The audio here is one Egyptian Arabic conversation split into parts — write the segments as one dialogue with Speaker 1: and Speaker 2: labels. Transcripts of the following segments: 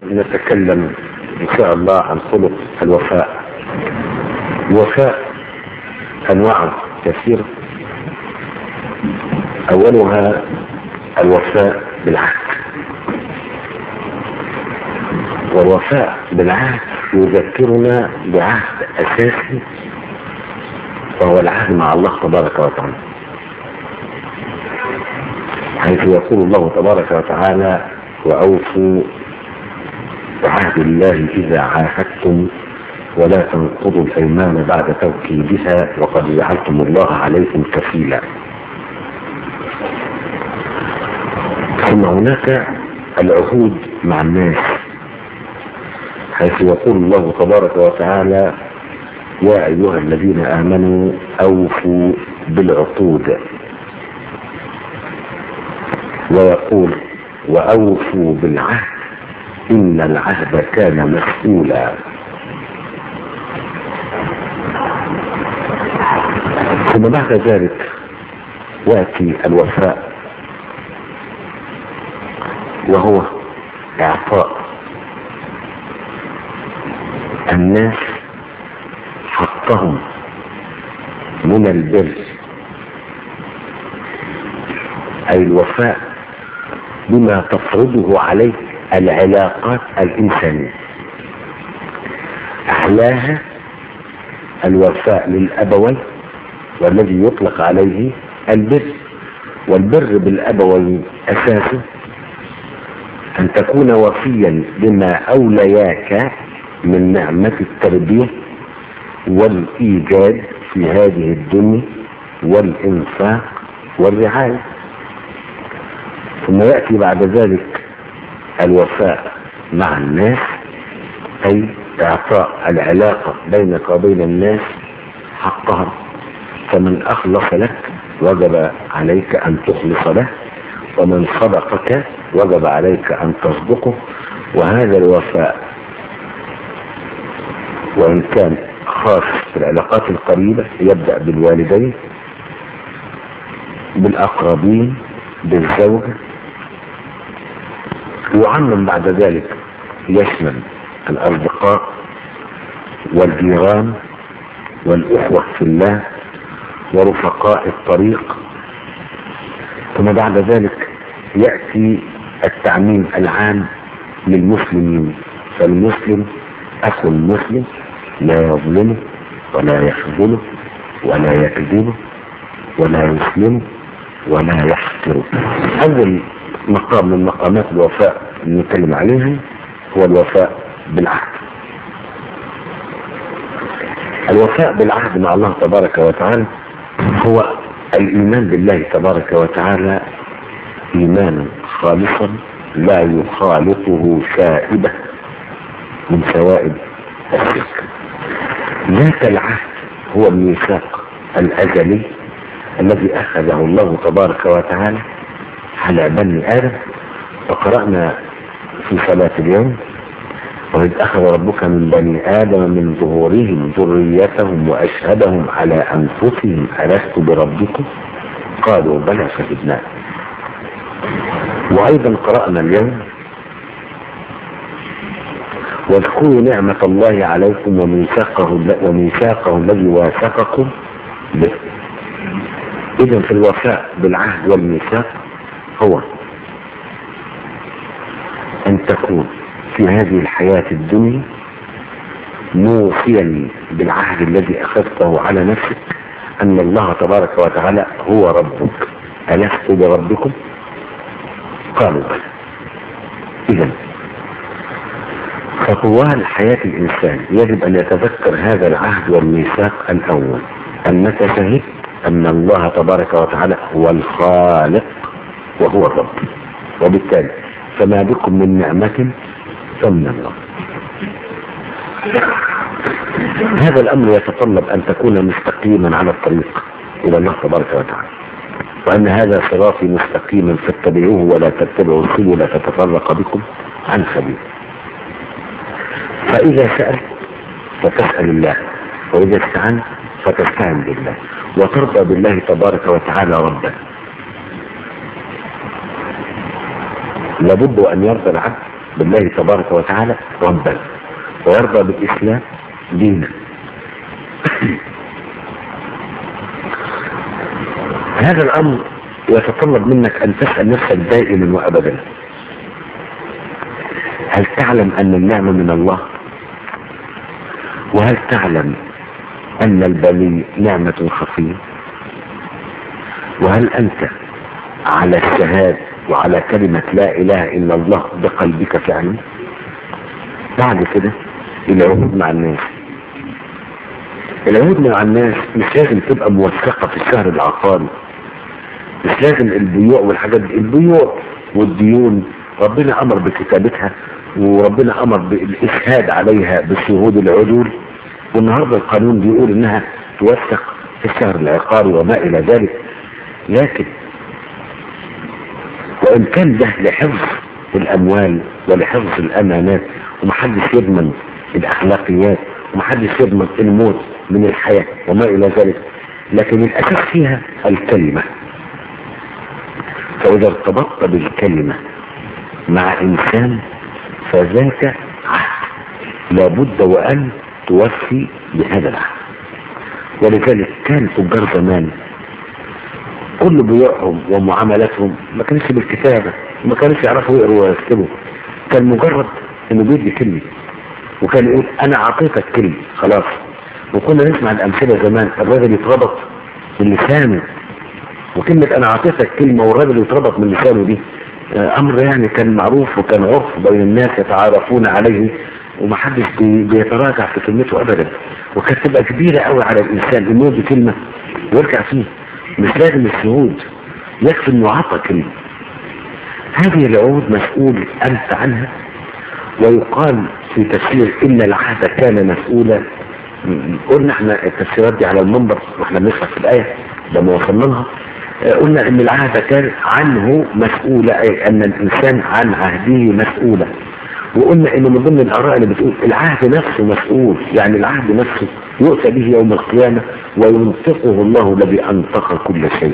Speaker 1: نتكلم إن شاء الله عن خلق الوفاء الوفاء أنواع كثيرة أولها الوفاء بالعهد والوفاء بالعهد يذكرنا بعهد أساسي وهو العهد مع الله تبارك وتعالى حيث يقول الله تبارك وتعالى وأوفوا بعهد الله إذا عاهدتم ولا تنقضوا الأيمان بعد توكيدها وقد جعلتم الله عليكم كفيلا ثم هناك العهود مع الناس حيث يقول الله تبارك وتعالى يا أيها الذين آمنوا أوفوا بالعقود ويقول وأوفوا بالعهد إن العهد كان مسؤولا ثم بعد ذلك يأتي الوفاء وهو إعطاء الناس حقهم من البر أي الوفاء بما تفرضه عليه العلاقات الإنسانية أعلاها الوفاء للأبوين والذي يطلق عليه البر والبر بالأبوين أساسه أن تكون وفيا بما أولياك من نعمة التربية والإيجاد في هذه الدنيا والإنفاق والرعاية ثم يأتي بعد ذلك الوفاء مع الناس أي إعطاء العلاقة بينك وبين الناس حقها فمن أخلص لك وجب عليك أن تخلص له ومن صدقك وجب عليك أن تصدقه وهذا الوفاء وإن كان خاص في العلاقات القريبة يبدأ بالوالدين بالأقربين بالزوجة وعمم بعد ذلك يشمل الأصدقاء والجيران والإخوة في الله ورفقاء الطريق ثم بعد ذلك يأتي التعميم العام للمسلمين فالمسلم أخو المسلم لا يظلمه ولا يخذله ولا يكذبه ولا يسلمه ولا يحقره أول مقام من مقامات الوفاء اللي نتكلم عليها هو الوفاء بالعهد الوفاء بالعهد مع الله تبارك وتعالى هو الإيمان بالله تبارك وتعالى إيمانا خالصا لا يخالطه شائبة من شوائب الشرك ذاك العهد هو الميثاق الأزلي الذي أخذه الله تبارك وتعالى على بني آدم وقرأنا في صلاة اليوم وإذ أخذ ربك من بني آدم من ظهورهم ذريتهم وأشهدهم على أنفسهم ألست بربكم قالوا بلى شهدنا وأيضا قرأنا اليوم واذكروا نعمة الله عليكم وميثاقه وميثاقه الذي واثقكم به إذا في الوفاء بالعهد والميثاق هو أن تكون في هذه الحياة الدنيا موفيا بالعهد الذي أخذته على نفسك أن الله تبارك وتعالى هو ربك ألست بربكم قالوا بلى إذا فطوال حياة الإنسان يجب أن يتذكر هذا العهد والميثاق الأول أنك شهدت أن الله تبارك وتعالى هو الخالق وهو الرب وبالتالي فما بكم من نعمة فمن الله هذا الأمر يتطلب أن تكون مستقيما على الطريق إلى الله تبارك وتعالى وأن هذا صراطي مستقيما فاتبعوه ولا تتبعوا السبل فتفرق بكم عن سبيله فإذا سألت فتسأل الله وإذا استعنت فتستعن بالله وترضى بالله تبارك وتعالى ربا لابد أن يرضى العبد بالله تبارك وتعالى ربا ويرضى بالإسلام دينا هذا الأمر يتطلب منك أن تسأل نفسك دائما وأبدا هل تعلم أن النعمة من الله وهل تعلم أن البلي نعمة خفية وهل أنت على الشهاد وعلى كلمة لا إله إلا الله بقلبك فعلا بعد كده العهود مع الناس العهود مع الناس مش لازم تبقى موثقة في الشهر العقاري مش لازم البيوع والحاجات دي البيوع والديون ربنا امر بكتابتها وربنا امر بالاشهاد عليها بشهود العدول والنهارده القانون بيقول انها توثق في الشهر العقاري وما الى ذلك لكن وان كان ده لحفظ الاموال ولحفظ الامانات ومحدش يضمن الاخلاقيات ومحدش يضمن الموت من الحياة وما الى ذلك لكن الاساس فيها الكلمة فاذا ارتبطت بالكلمة مع انسان فذاك عهد لابد وان توفي بهذا العهد ولذلك كان تجار زمان كل بيوعهم ومعاملاتهم ما كانش بالكتابة ما كانش يعرفوا يقروا ويكتبوا كان مجرد انه بيدي كلمة وكان يقول انا اعطيتك كلمة خلاص وكنا نسمع الامثلة زمان الراجل يتربط من لسانه وكلمة انا اعطيتك كلمة والراجل يتربط من لسانه دي امر يعني كان معروف وكان عرف بين الناس يتعارفون عليه ومحدش بيتراجع في كلمته ابدا وكانت تبقى كبيرة قوي على الانسان انه يدي كلمة ويرجع فيه مش لازم الشهود يكفي انه عطى كلمة هذه العهود مسؤول انت عنها ويقال في تفسير ان العهد كان مسؤولا قلنا احنا التفسيرات دي على المنبر واحنا بنشرح في الايه لما وصلنا لها قلنا ان العهد كان عنه مسؤولا اي ان الانسان عن عهده مسؤولا وقلنا انه من ضمن الاراء اللي بتقول العهد نفسه مسؤول يعني العهد نفسه يؤتى به يوم القيامه وينطقه الله الذي انطق كل شيء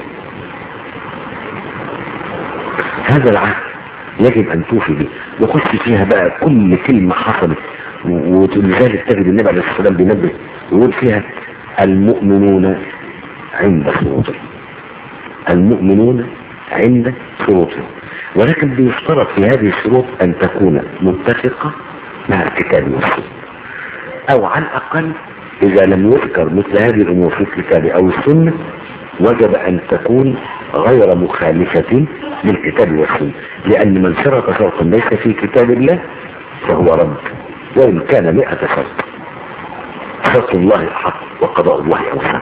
Speaker 1: هذا العهد يجب ان توفي به يخش فيها بقى كل كلمة حصلت ولذلك تجد النبي عليه الصلاة والسلام بينبه يقول فيها المؤمنون عند شروطهم المؤمنون عند شروطهم ولكن بيشترط في هذه الشروط ان تكون متفقة مع الكتاب والسنة او على الاقل اذا لم يذكر مثل هذه الامور في الكتاب او السنة وجب ان تكون غير مخالفة للكتاب والسنة لان من شرط شرطا ليس في كتاب الله فهو رد وان كان مئة شرط شرط الله حق وقضاء الله اوثق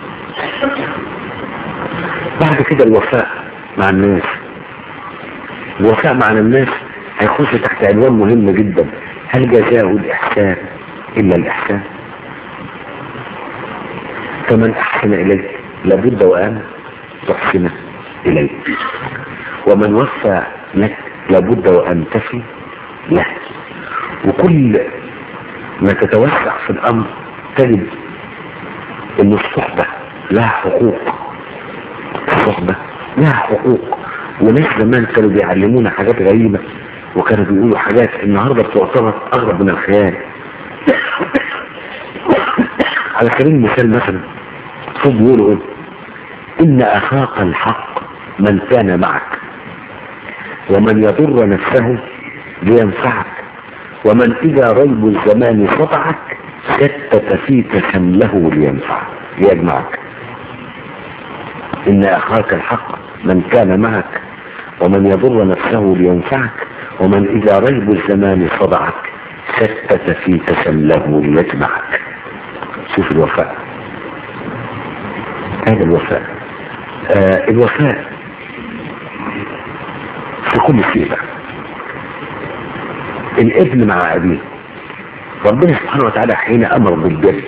Speaker 1: بعد كده الوفاء مع الناس الوفاء مع الناس هيخش تحت عنوان مهم جدا هل جزاء الاحسان الا الاحسان فمن احسن اليك لابد وان تحسن اليه ومن وفى لك لابد وان تفي له وكل ما تتوسع في الامر تجد ان الصحبة لها حقوق الصحبة لها حقوق وناس زمان كانوا بيعلمونا حاجات غريبة وكانوا بيقولوا حاجات النهاردة بتعتبر اغرب من الخيال على سبيل المثال مثلا صوت بيقولوا ايه ان اخاك الحق من كان معك ومن يضر نفسه لينفعك ومن اذا ريب الزمان صفعك شتت فيك شمله لينفعك ليجمعك ان اخاك الحق من كان معك ومن يضر نفسه لينفعك ومن اذا ريب الزمان صدعك شتت فيك شمله ليجمعك شوف الوفاء هذا الوفاء آه الوفاء في كل شيء بقى الابن مع ابيه ربنا سبحانه وتعالى حين امر بالبر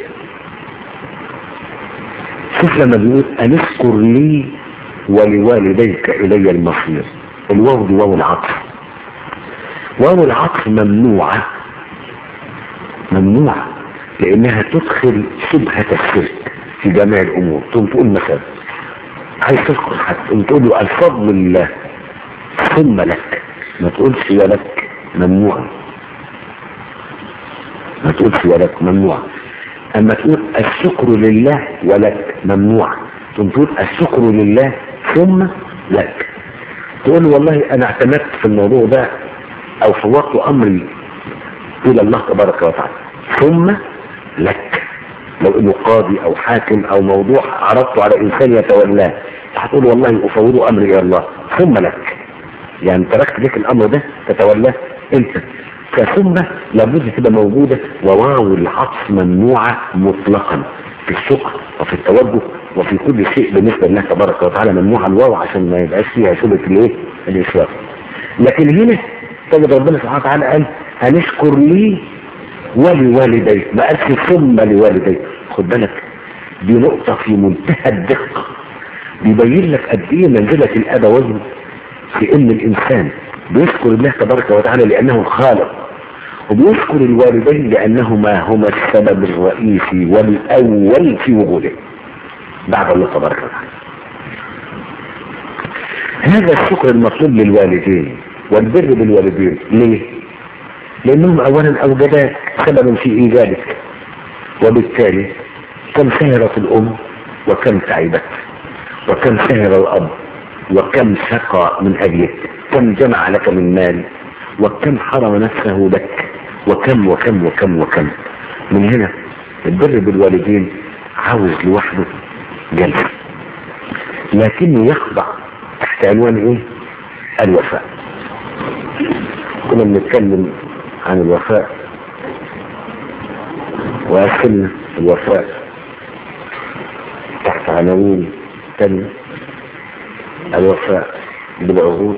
Speaker 1: شوف لما بيقول ان اذكر لي ولوالديك الي المصير الواو دي واو العطف واو العطف ممنوعة ممنوعة لانها تدخل شبهة الشرك في جميع الامور تقوم تقول مثلا عايز تذكر حد تقوم تقول له الفضل لله ثم لك ما تقولش ولك ممنوع ما تقولش ولك ممنوع اما تقول الشكر لله ولك ممنوع ثم تقول الشكر لله ثم لك تقول والله انا اعتمدت في الموضوع ده او فوضت امري الى الله تبارك وتعالى ثم لك لو انه قاضي او حاكم او موضوع عرضته على انسان يتولاه هتقول والله افوض امري الى الله ثم لك يعني تركت لك الامر ده تتولاه انت فثم لابد تبقى موجودة وواو العطف ممنوعة مطلقا في الشكر وفي التوجه وفي كل شيء بالنسبة لله تبارك وتعالى ممنوع الواو عشان ما يبقاش فيها شبهة الايه الاشراف لكن هنا تجد ربنا سبحانه وتعالى قال هنشكر لي ولوالديك ما قالش ثم لوالديك خد بالك دي نقطة في منتهى الدقة بيبين لك قد ايه منزلة الابوين في ان الانسان بيشكر الله تبارك وتعالى لانه الخالق وبيشكر الوالدين لانهما هما السبب الرئيسي والاول في وجوده بعد الله تبارك وتعالى هذا الشكر المطلوب للوالدين والبر بالوالدين ليه لانهم اولا اوجداك سببا في ايجادك وبالتالي كم سهرت الام وكم تعبت وكم سهر الاب وكم سقى من اجلك كم جمع لك من مال وكم حرم نفسه لك وكم وكم وكم وكم من هنا البر بالوالدين عاوز لوحده جلسة لكنه يخضع تحت عنوان ايه الوفاء كنا بنتكلم عن الوفاء وقسمنا الوفاء تحت عناوين تانية الوفاء بالعهود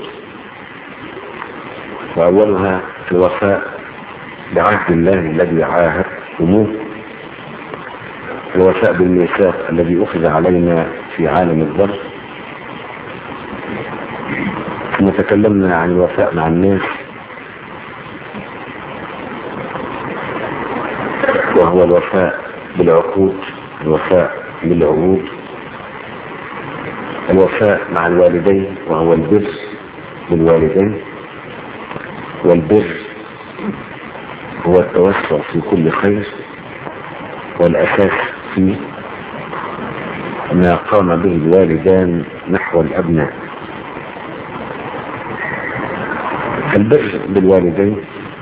Speaker 1: وأولها الوفاء بعهد الله الذي عاهدتموه الوفاء بالميثاق الذي أخذ علينا في عالم الذر ثم تكلمنا عن الوفاء مع الناس وهو الوفاء بالعقود الوفاء بالعهود الوفاء مع الوالدين وهو البر بالوالدين والبر هو التوسع في كل خير والأساس فيه ما قام به الوالدان نحو الأبناء البر بالوالدين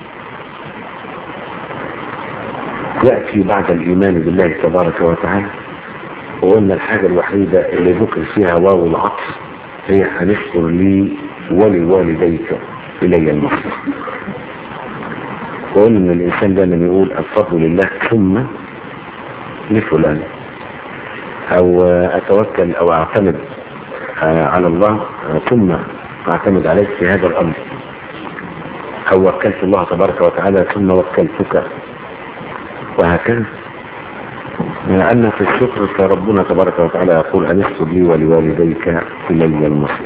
Speaker 1: يأتي بعد الإيمان بالله تبارك وتعالى وقلنا الحاجة الوحيدة اللي ذكر فيها واو العطف هي هنشكر لي ولوالديك إلي المصير وقلنا ان الانسان دايما يقول الفضل لله ثم لفلان او اتوكل او اعتمد على الله ثم اعتمد عليك في هذا الامر او وكلت الله تبارك وتعالى ثم وكلتك وهكذا أن في الشكر فربنا تبارك وتعالى يقول أن اشكر لي ولوالديك إلي المصير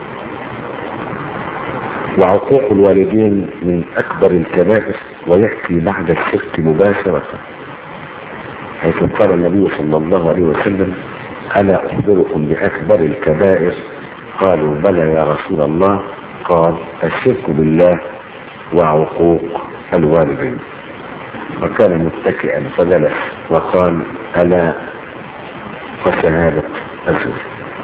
Speaker 1: وعقوق الوالدين من أكبر الكبائر ويأتي بعد الشرك مباشرة حيث قال النبي صلى الله عليه وسلم ألا أخبركم بأكبر الكبائر قالوا بلى يا رسول الله قال الشرك بالله وعقوق الوالدين وكان متكئا فجلس وقال ألا وشهادة الزور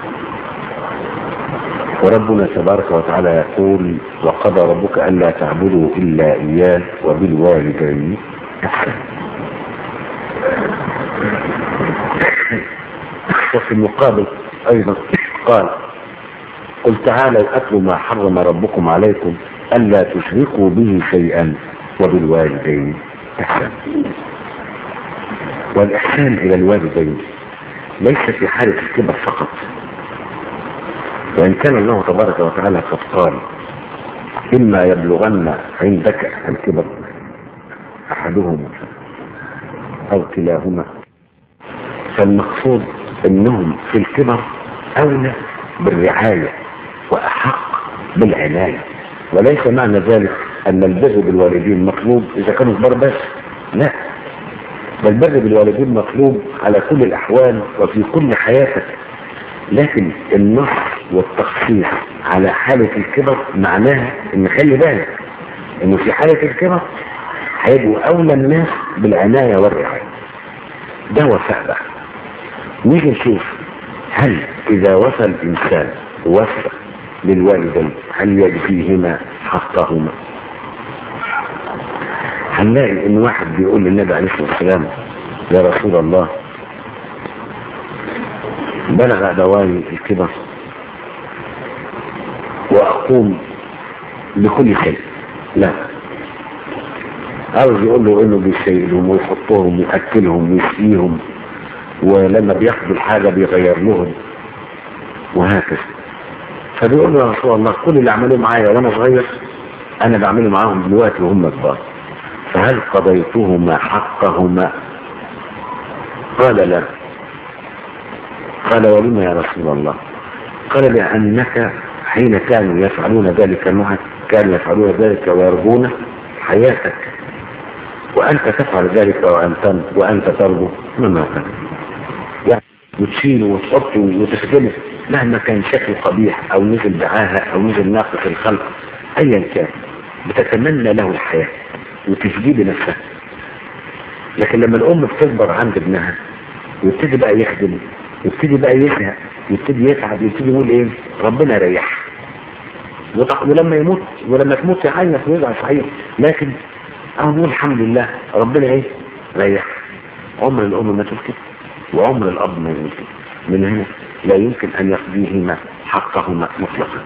Speaker 1: وربنا تبارك وتعالى يقول وقضى ربك ألا تعبدوا إلا إياه وبالوالدين إحسانا وفي المقابل أيضا قال قل تعالوا أتلوا ما حرم ربكم عليكم ألا تشركوا به شيئا وبالوالدين إحسانا والإحسان إلى الوالدين ليس في حالة الكبر فقط وإن كان الله تبارك وتعالى قد قال إما يبلغن عندك الكبر أحدهما أو كلاهما فالمقصود أنهم في الكبر أولى بالرعاية وأحق بالعناية وليس معنى ذلك أن البر بالوالدين مطلوب إذا كانوا كبار بس لا بل البر بالوالدين مطلوب على كل الأحوال وفي كل حياتك لكن النص والتخصيص على حالة الكبر معناها ان خلي بالك انه في حالة الكبر هيبقوا اولى الناس بالعناية والرعاية ده وفاء بقى نيجي نشوف هل اذا وفى الانسان وفى للوالدين هل يجزيهما حقهما هنلاقي ان واحد بيقول للنبي عليه الصلاه والسلام يا رسول الله بلغ دواني الكبر واقوم بكل شيء لا عاوز يقول له انه بيشيلهم ويحطهم وياكلهم ويسقيهم ولما بياخدوا الحاجه بيغير لهم وهكذا فبيقول له يا رسول الله كل اللي عملوه معايا وانا صغير انا بعمله معاهم دلوقتي وهم كبار فهل قضيتهما حقهما قال لا قال ولم يا رسول الله قال لأنك حين كانوا يفعلون ذلك معك كانوا يفعلون ذلك ويرجون حياتك وأنت تفعل ذلك وأنت وأنت ترجو مما كان يعني وتشيله وتحطه وتخدمه مهما كان شكله قبيح أو نزل دعاها أو نزل ناقص الخلق أيا كان بتتمنى له الحياة وتسجيل نفسها لكن لما الأم بتكبر عند ابنها ويبتدي بقى يخدم يبتدي بقى يزهق يبتدي يتعب يبتدي يقول ايه ربنا يريح ولما يموت ولما تموت يعيط ويزعل صحيح لكن انا بقول الحمد لله ربنا ايه ريح عمر الام ما تقول كده وعمر الاب ما يقول كده من هنا لا يمكن ان يقضيهما حقهما مطلقا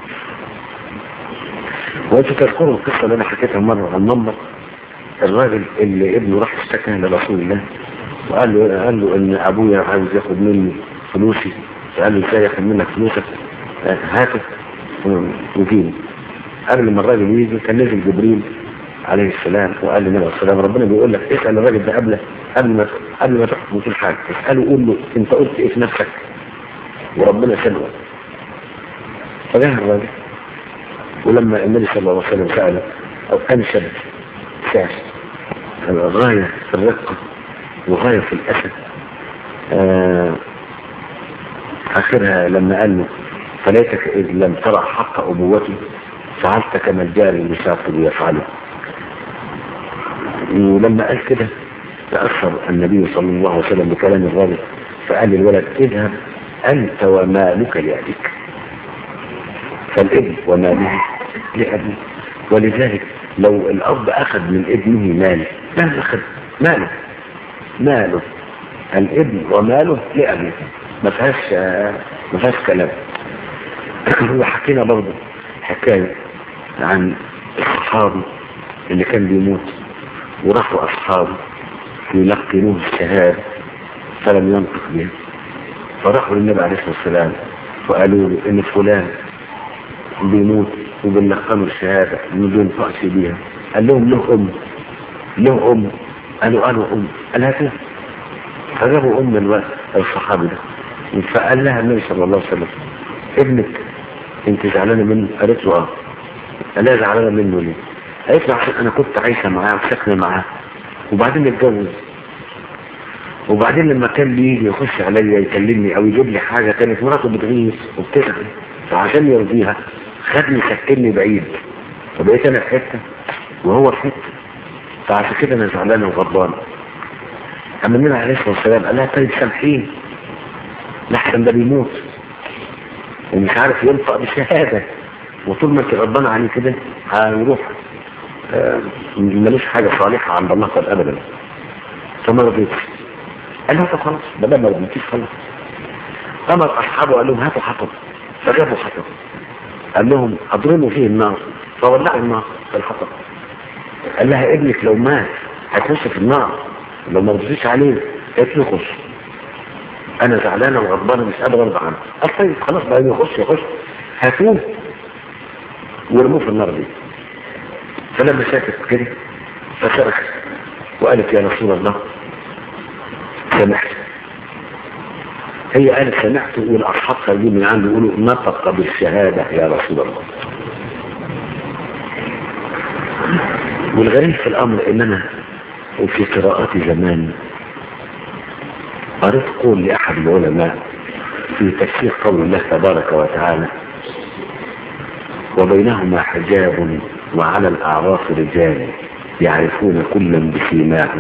Speaker 1: وانتوا تذكروا القصه اللي انا حكيتها مره عن منبر الراجل اللي ابنه راح اشتكى لرسول الله وقال له قال له ان ابويا عاوز ياخد مني فلوسي فقال له ازاي ياخد منك فلوسك هاته وجيني قبل ما الراجل يجي كان نزل جبريل عليه السلام وقال للنبي عليه السلام ربنا بيقول لك اسال الراجل ده قبل قبل ما قبل ما تحكم في الحاجه اساله قول له انت قلت ايه في نفسك وربنا سلوى فجاه الراجل ولما النبي صلى الله عليه وسلم ساله او انشد سأل غايه في الرقه وغايه في الاسد آه اخرها لما قال له فليتك اذ لم ترى حق ابوتي فعلت كما الجاري المسافر يفعله ولما قال كده تأثر النبي صلى الله عليه وسلم بكلام الراجل فقال للولد اذهب أنت ومالك لأبيك فالابن وماله لأبيه ولذلك لو الأب أخذ من ابنه مال ماله أخذ ماله ماله الابن وماله لأبيه ما فيهاش ما فيهاش كلام وحكينا برضه حكاية عن الصحابي اللي كان بيموت وراحوا أصحابه يلقنوه الشهادة فلم ينطق بها فراحوا للنبي عليه الصلاة والسلام وقالوا له إن فلان بيموت وبنلقنه الشهادة ما بينطقش بيها قال لهم له أم له أم قالوا قالوا أم قال هاتها فجابوا أم الوقت الصحابي ده فقال لها النبي صلى الله عليه وسلم ابنك انت زعلانه منه قالت له اه قال لها زعلانه منه ليه قالت له عشان انا كنت عايشه معاه وساكنه معاه وبعدين اتجوز وبعدين لما كان بيجي يخش عليا يكلمني او يجيب لي حاجه كانت مراته بتغيظ وبتزعل فعشان يرضيها خدني سكنني بعيد فبقيت انا في حته وهو في حته فعشان كده انا زعلانه وغضبانه اما النبي عليه الصلاه والسلام قال لها طيب سامحيني لحسن ده بيموت ومش عارف ينطق بشهادة وطول ما انت غضبان عليه كده هيروح آه ملوش حاجة صالحة عند الله قد أبدا فما رضيتش قال لها طب خلاص بدل ما رضيتيش خلاص أمر أصحابه قال لهم هاتوا حطب فجابوا حطب قال لهم أضرموا فيه النار فولعوا النار في الحطب قال لها ابنك لو مات هتخش في النار لو ما رضيتيش عليه قالت له خش انا زعلانه وغضبانه مش قادر ارضى عنه قال طيب خلاص بقى يخش يخش هاتوه ورموه في النار دي فلما شافت كده فصرخت وقالت يا رسول الله سمحت هي قالت سمعت والاصحاب خارجين من عنده يقولوا نطق بالشهاده يا رسول الله والغريب في الامر ان انا وفي قراءاتي زمان قريت قول لأحد العلماء في تفسير قول الله تبارك وتعالى وبينهما حجاب وعلى الأعراف رجال يعرفون كلا بسيماهم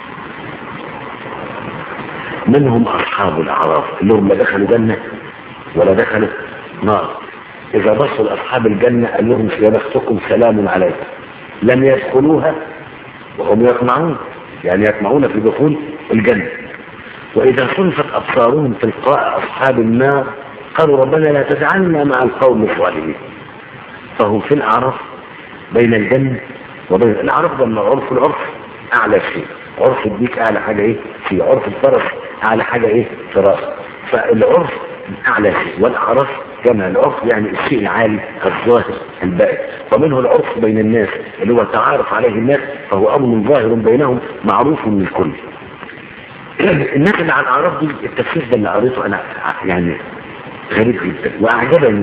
Speaker 1: منهم أصحاب الأعراف اللي هم لا دخلوا جنة ولا دخلوا نار إذا بصوا لأصحاب الجنة قال لهم يا بختكم سلام عليكم لم يدخلوها وهم يطمعون يعني يطمعون في دخول الجنة وإذا صرفت أبصارهم تلقاء أصحاب النار قالوا ربنا لا تجعلنا مع القوم الظالمين فهم في الأعراف بين الجنة وبين الأعراف ده من عرف العرف أعلى شيء عرف الديك أعلى حاجة إيه في عرف الفرس أعلى حاجة إيه فراس فالعرف أعلى شيء والأعراف جمع العرف يعني الشيء العالي الظاهر البائن ومنه العرف بين الناس اللي هو تعارف عليه الناس فهو أمر ظاهر بينهم معروف للكل الناس اللي على الأعراف دي التفسير ده اللي قريته أنا يعني غريب جدا وأعجبني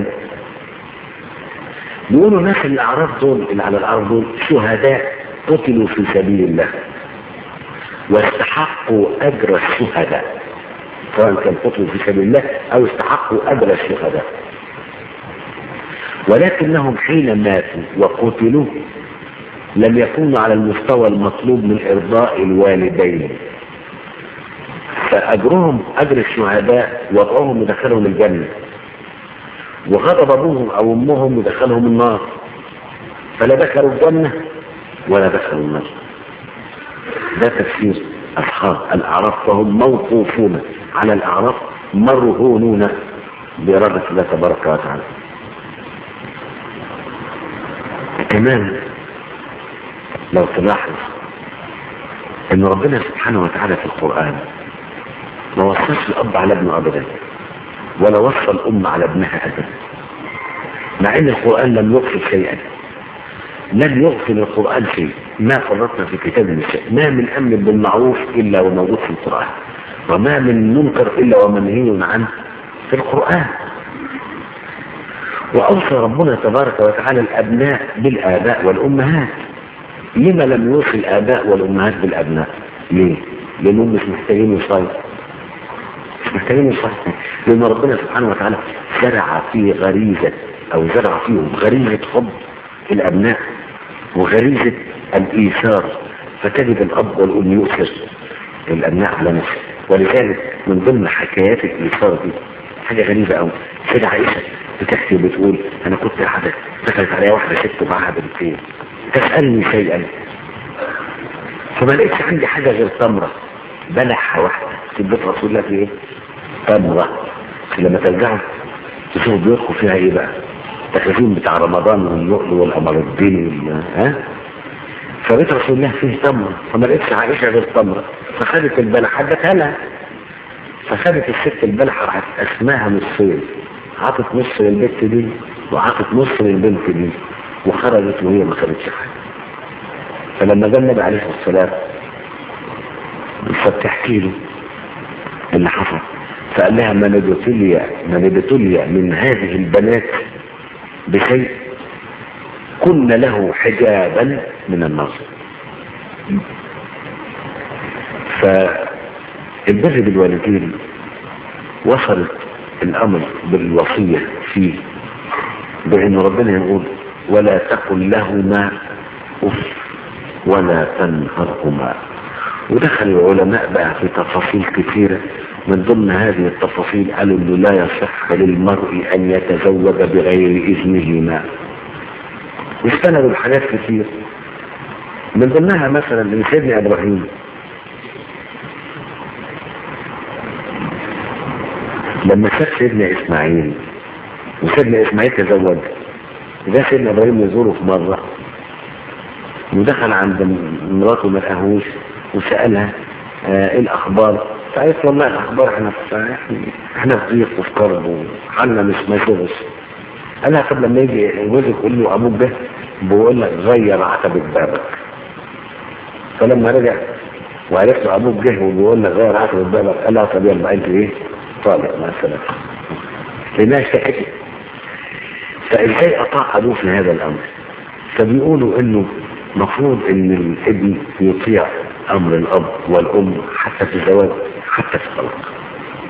Speaker 1: بيقولوا الناس اللي الأعراف دول اللي على الأعراف دول شهداء قتلوا في سبيل الله واستحقوا أجر الشهداء سواء كان قتلوا في سبيل الله أو استحقوا أجر الشهداء ولكنهم حين ماتوا وقتلوا لم يكونوا على المستوى المطلوب من إرضاء الوالدين فأجرهم أجر الشهداء وضعهم يدخلهم الجنة وغضب أبوهم أو أمهم يدخلهم النار فلا دخلوا الجنة ولا دخلوا النار ده تفسير أصحاب الأعراف فهم موقوفون على الأعراف مرهونون بإرادة الله تبارك وتعالى كمان لو تلاحظ ان ربنا سبحانه وتعالى في القرآن ما وصلش الأب على ابنه أبدا ولا وصى الأم على ابنها أبدا مع ان القرآن لم يغفر شيئا لم يغفر القرآن شيء ما فرطنا في كتاب النساء ما من أمر بالمعروف إلا وموجود في القرآن وما من منكر إلا ومنهي عنه في القرآن وأوصى ربنا تبارك وتعالى الأبناء بالآباء والأمهات لما لم يوصي الآباء والأمهات بالأبناء ليه؟ لأنهم مش محتاجين يصلوا مش محتاجين يصلوا لأن ربنا سبحانه وتعالى زرع فيه غريزة أو زرع فيهم غريزة حب الأبناء وغريزة الإيثار فتجد الأب والأم يؤثر الأبناء على نفسه ولذلك من ضمن حكايات الإيثار دي حاجة غريبة أوي سيدة عائشة بتحكي وبتقول أنا كنت قاعدة دخلت عليها واحدة ست معاها بنتين تسألني شيئا فما لقيتش عندي حاجة غير تمرة بلحة واحدة في بيت رسول الله في ايه؟ تمرة لما ترجعوا تشوفوا بيوتكم فيها ايه بقى؟ التكليفين بتاع رمضان واللؤلؤ والقمر الديني ها؟ فبيت رسول الله فيه تمرة فما لقيتش عائشة غير تمرة فخدت البلحة ادتها لها فخدت الست البلحة راحت اسماها نصين عطت نص للبنت دي وعطت نص للبنت دي وخرجت وهي ما خدتش حاجه فلما جاء النبي عليه الصلاه والسلام فبتحكي له اللي حصل فقال لها من ابتلي من ابتلي من هذه البنات بشيء كن له حجابا من النار فالبر بالوالدين وصلت الامر بالوصيه فيه بان ربنا يقول ولا تقل لهما اف ولا تنهرهما ودخل العلماء بقى في تفاصيل كثيرة من ضمن هذه التفاصيل قالوا انه لا يصح للمرء ان يتزوج بغير اذنهما واستندوا لحاجات كثير من ضمنها مثلا من سيدنا ابراهيم لما شاف سيدنا اسماعيل وسيدنا اسماعيل تزوج ده سيدنا ابراهيم يزوره في مره ودخل عند مراته ما لقاهوش وسالها آه ايه الاخبار فقالت والله الاخبار احنا في احنا في ضيق وفي كرب وحالنا مش ماشي قال لها طب لما يجي جوزك يقول له ابوك ده بيقول لك غير عتبة بابك فلما رجع وعرفت ابوك جه وبيقول لك غير عتبة بابك قال لها طب يلا انت ايه طالق مع السلامه لانها اشتكت فازاي اطاع ابوه في هذا الامر فبيقولوا انه مفروض ان الابن يطيع امر الاب والام حتى في الزواج حتى في الطلاق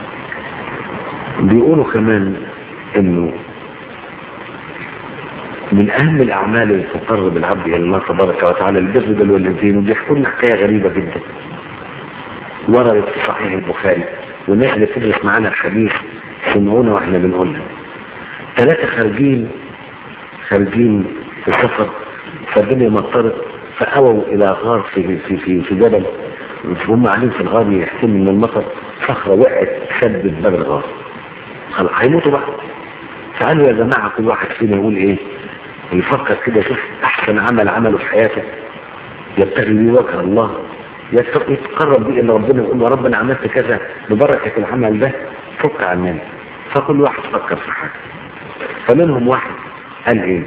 Speaker 1: بيقولوا كمان انه من اهم الاعمال اللي تقرب العبد الى الله تبارك وتعالى البر بل والانسان وبيحكوا لنا حكايه غريبه جدا وردت في صحيح البخاري والناس اللي بتدرس معانا الحديث سمعونا واحنا بنقولها ثلاثه خارجين خارجين في سفر فالدنيا مطرت فاووا الى غار في في في, في جبل هم قاعدين في الغار يحسن من المطر صخره وقعت سدت باب الغار خلاص هيموتوا بقى فقالوا يا جماعه كل واحد فينا يقول ايه يفكر كده يشوف احسن عمل عمله في حياته يبتغي به وجه الله يتقرب به الى ربنا يقول له رب انا عملت كذا ببركه العمل ده فك عننا فكل واحد فكر في حاجه فمنهم واحد قال ايه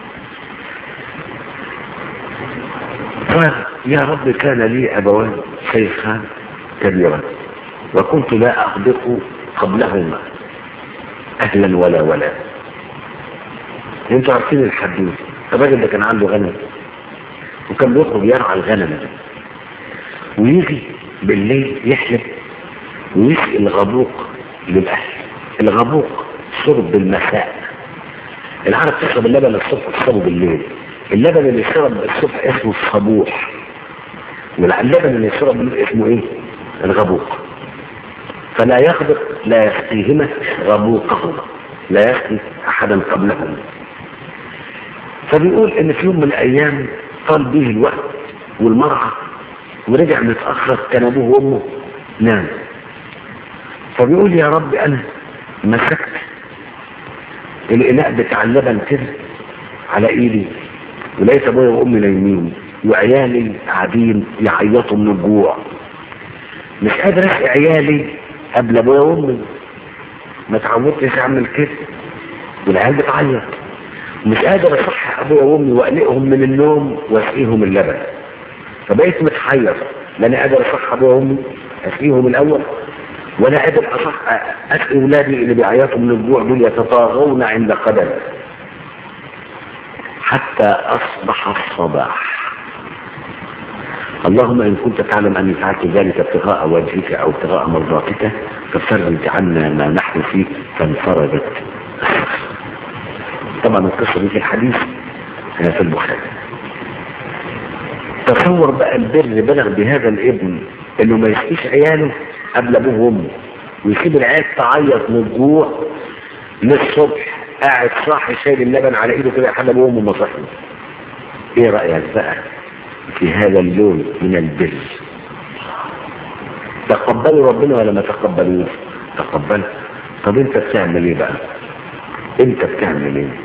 Speaker 1: قال يا رب كان لي ابوان شيخان كبيرا وكنت لا اغبق قبلهما اهلا ولا ولا انتوا عارفين الحدوث الراجل ده كان عنده غنم وكان بيخرج يرعى الغنم ده ويجي بالليل يحلب ويسقي الغبوق للاهل الغبوق شرب المساء العرب تشرب اللبن الصبح وتشربه بالليل اللبن اللي يشرب الصبح اسمه الصبوح واللبن اللي يشرب بالليل اسمه ايه الغبوق فلا يغبق لا يسقيهما غبوقهما لا يسقي احدا قبلهما فبيقول ان في يوم من الايام طال به الوقت والمرعى ورجع متاخر كان ابوه وامه نام فبيقول يا رب انا مسكت الاناء بتاع اللبن كده على ايدي ولقيت ابويا وامي نايمين وعيالي قاعدين يعيطوا من الجوع مش قادر اسقي عيالي قبل ابويا وامي ما اتعودتش اعمل كده والعيال بتعيط مش قادر اصحح ابويا وامي واقلقهم من النوم واسقيهم اللبن فبقيت متحير لا انا قادر اصحح ابويا وامي اسقيهم الاول ولا قادر اصح اسقي اولادي اللي بيعيطوا من الجوع دول يتطاغون عند قدم حتى اصبح الصباح اللهم ان كنت تعلم اني فعلت ذلك ابتغاء وجهك او ابتغاء مرضاتك ففرج عنا ما نحن فيه فانفرجت طبعا القصه دي في الحديث في البخاري تصور بقى البر بلغ بهذا الابن انه ما يسقيش عياله قبل ابوه وامه ويسيب العيال تعيط من الجوع للصبح قاعد صاحي شايل اللبن على ايده كده لحد ابوه وامه ما صحوا ايه رايك بقى في هذا اللون من البر تقبلوا ربنا ولا ما تقبلوش تقبل طب انت بتعمل ايه بقى انت بتعمل ايه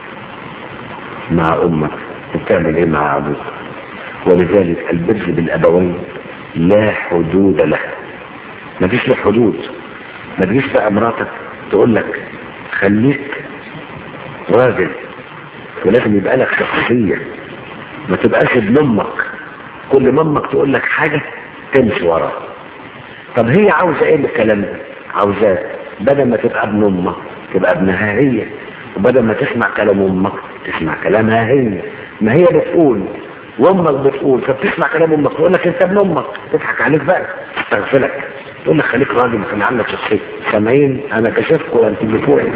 Speaker 1: مع امك بتعمل ايه مع ابوك ولذلك البر بالابوين لا حدود له ما فيش له حدود ما تجيش بقى مراتك تقول لك خليك راجل ولازم يبقى لك شخصيه ما تبقاش ابن امك كل ما امك تقول لك حاجه تمشي وراها طب هي عاوزه ايه بالكلام ده عاوزاه بدل ما تبقى ابن امك تبقى ابنها هي وبدل ما تسمع كلام امك تسمع كلامها هي ما هي بتقول وامك بتقول فبتسمع كلام امك تقول لك انت ابن امك تضحك عليك بقى تستغفلك تقول لك خليك راجل خلي عندك شخصيه سامعين انا كشفكم انت اللي فوقي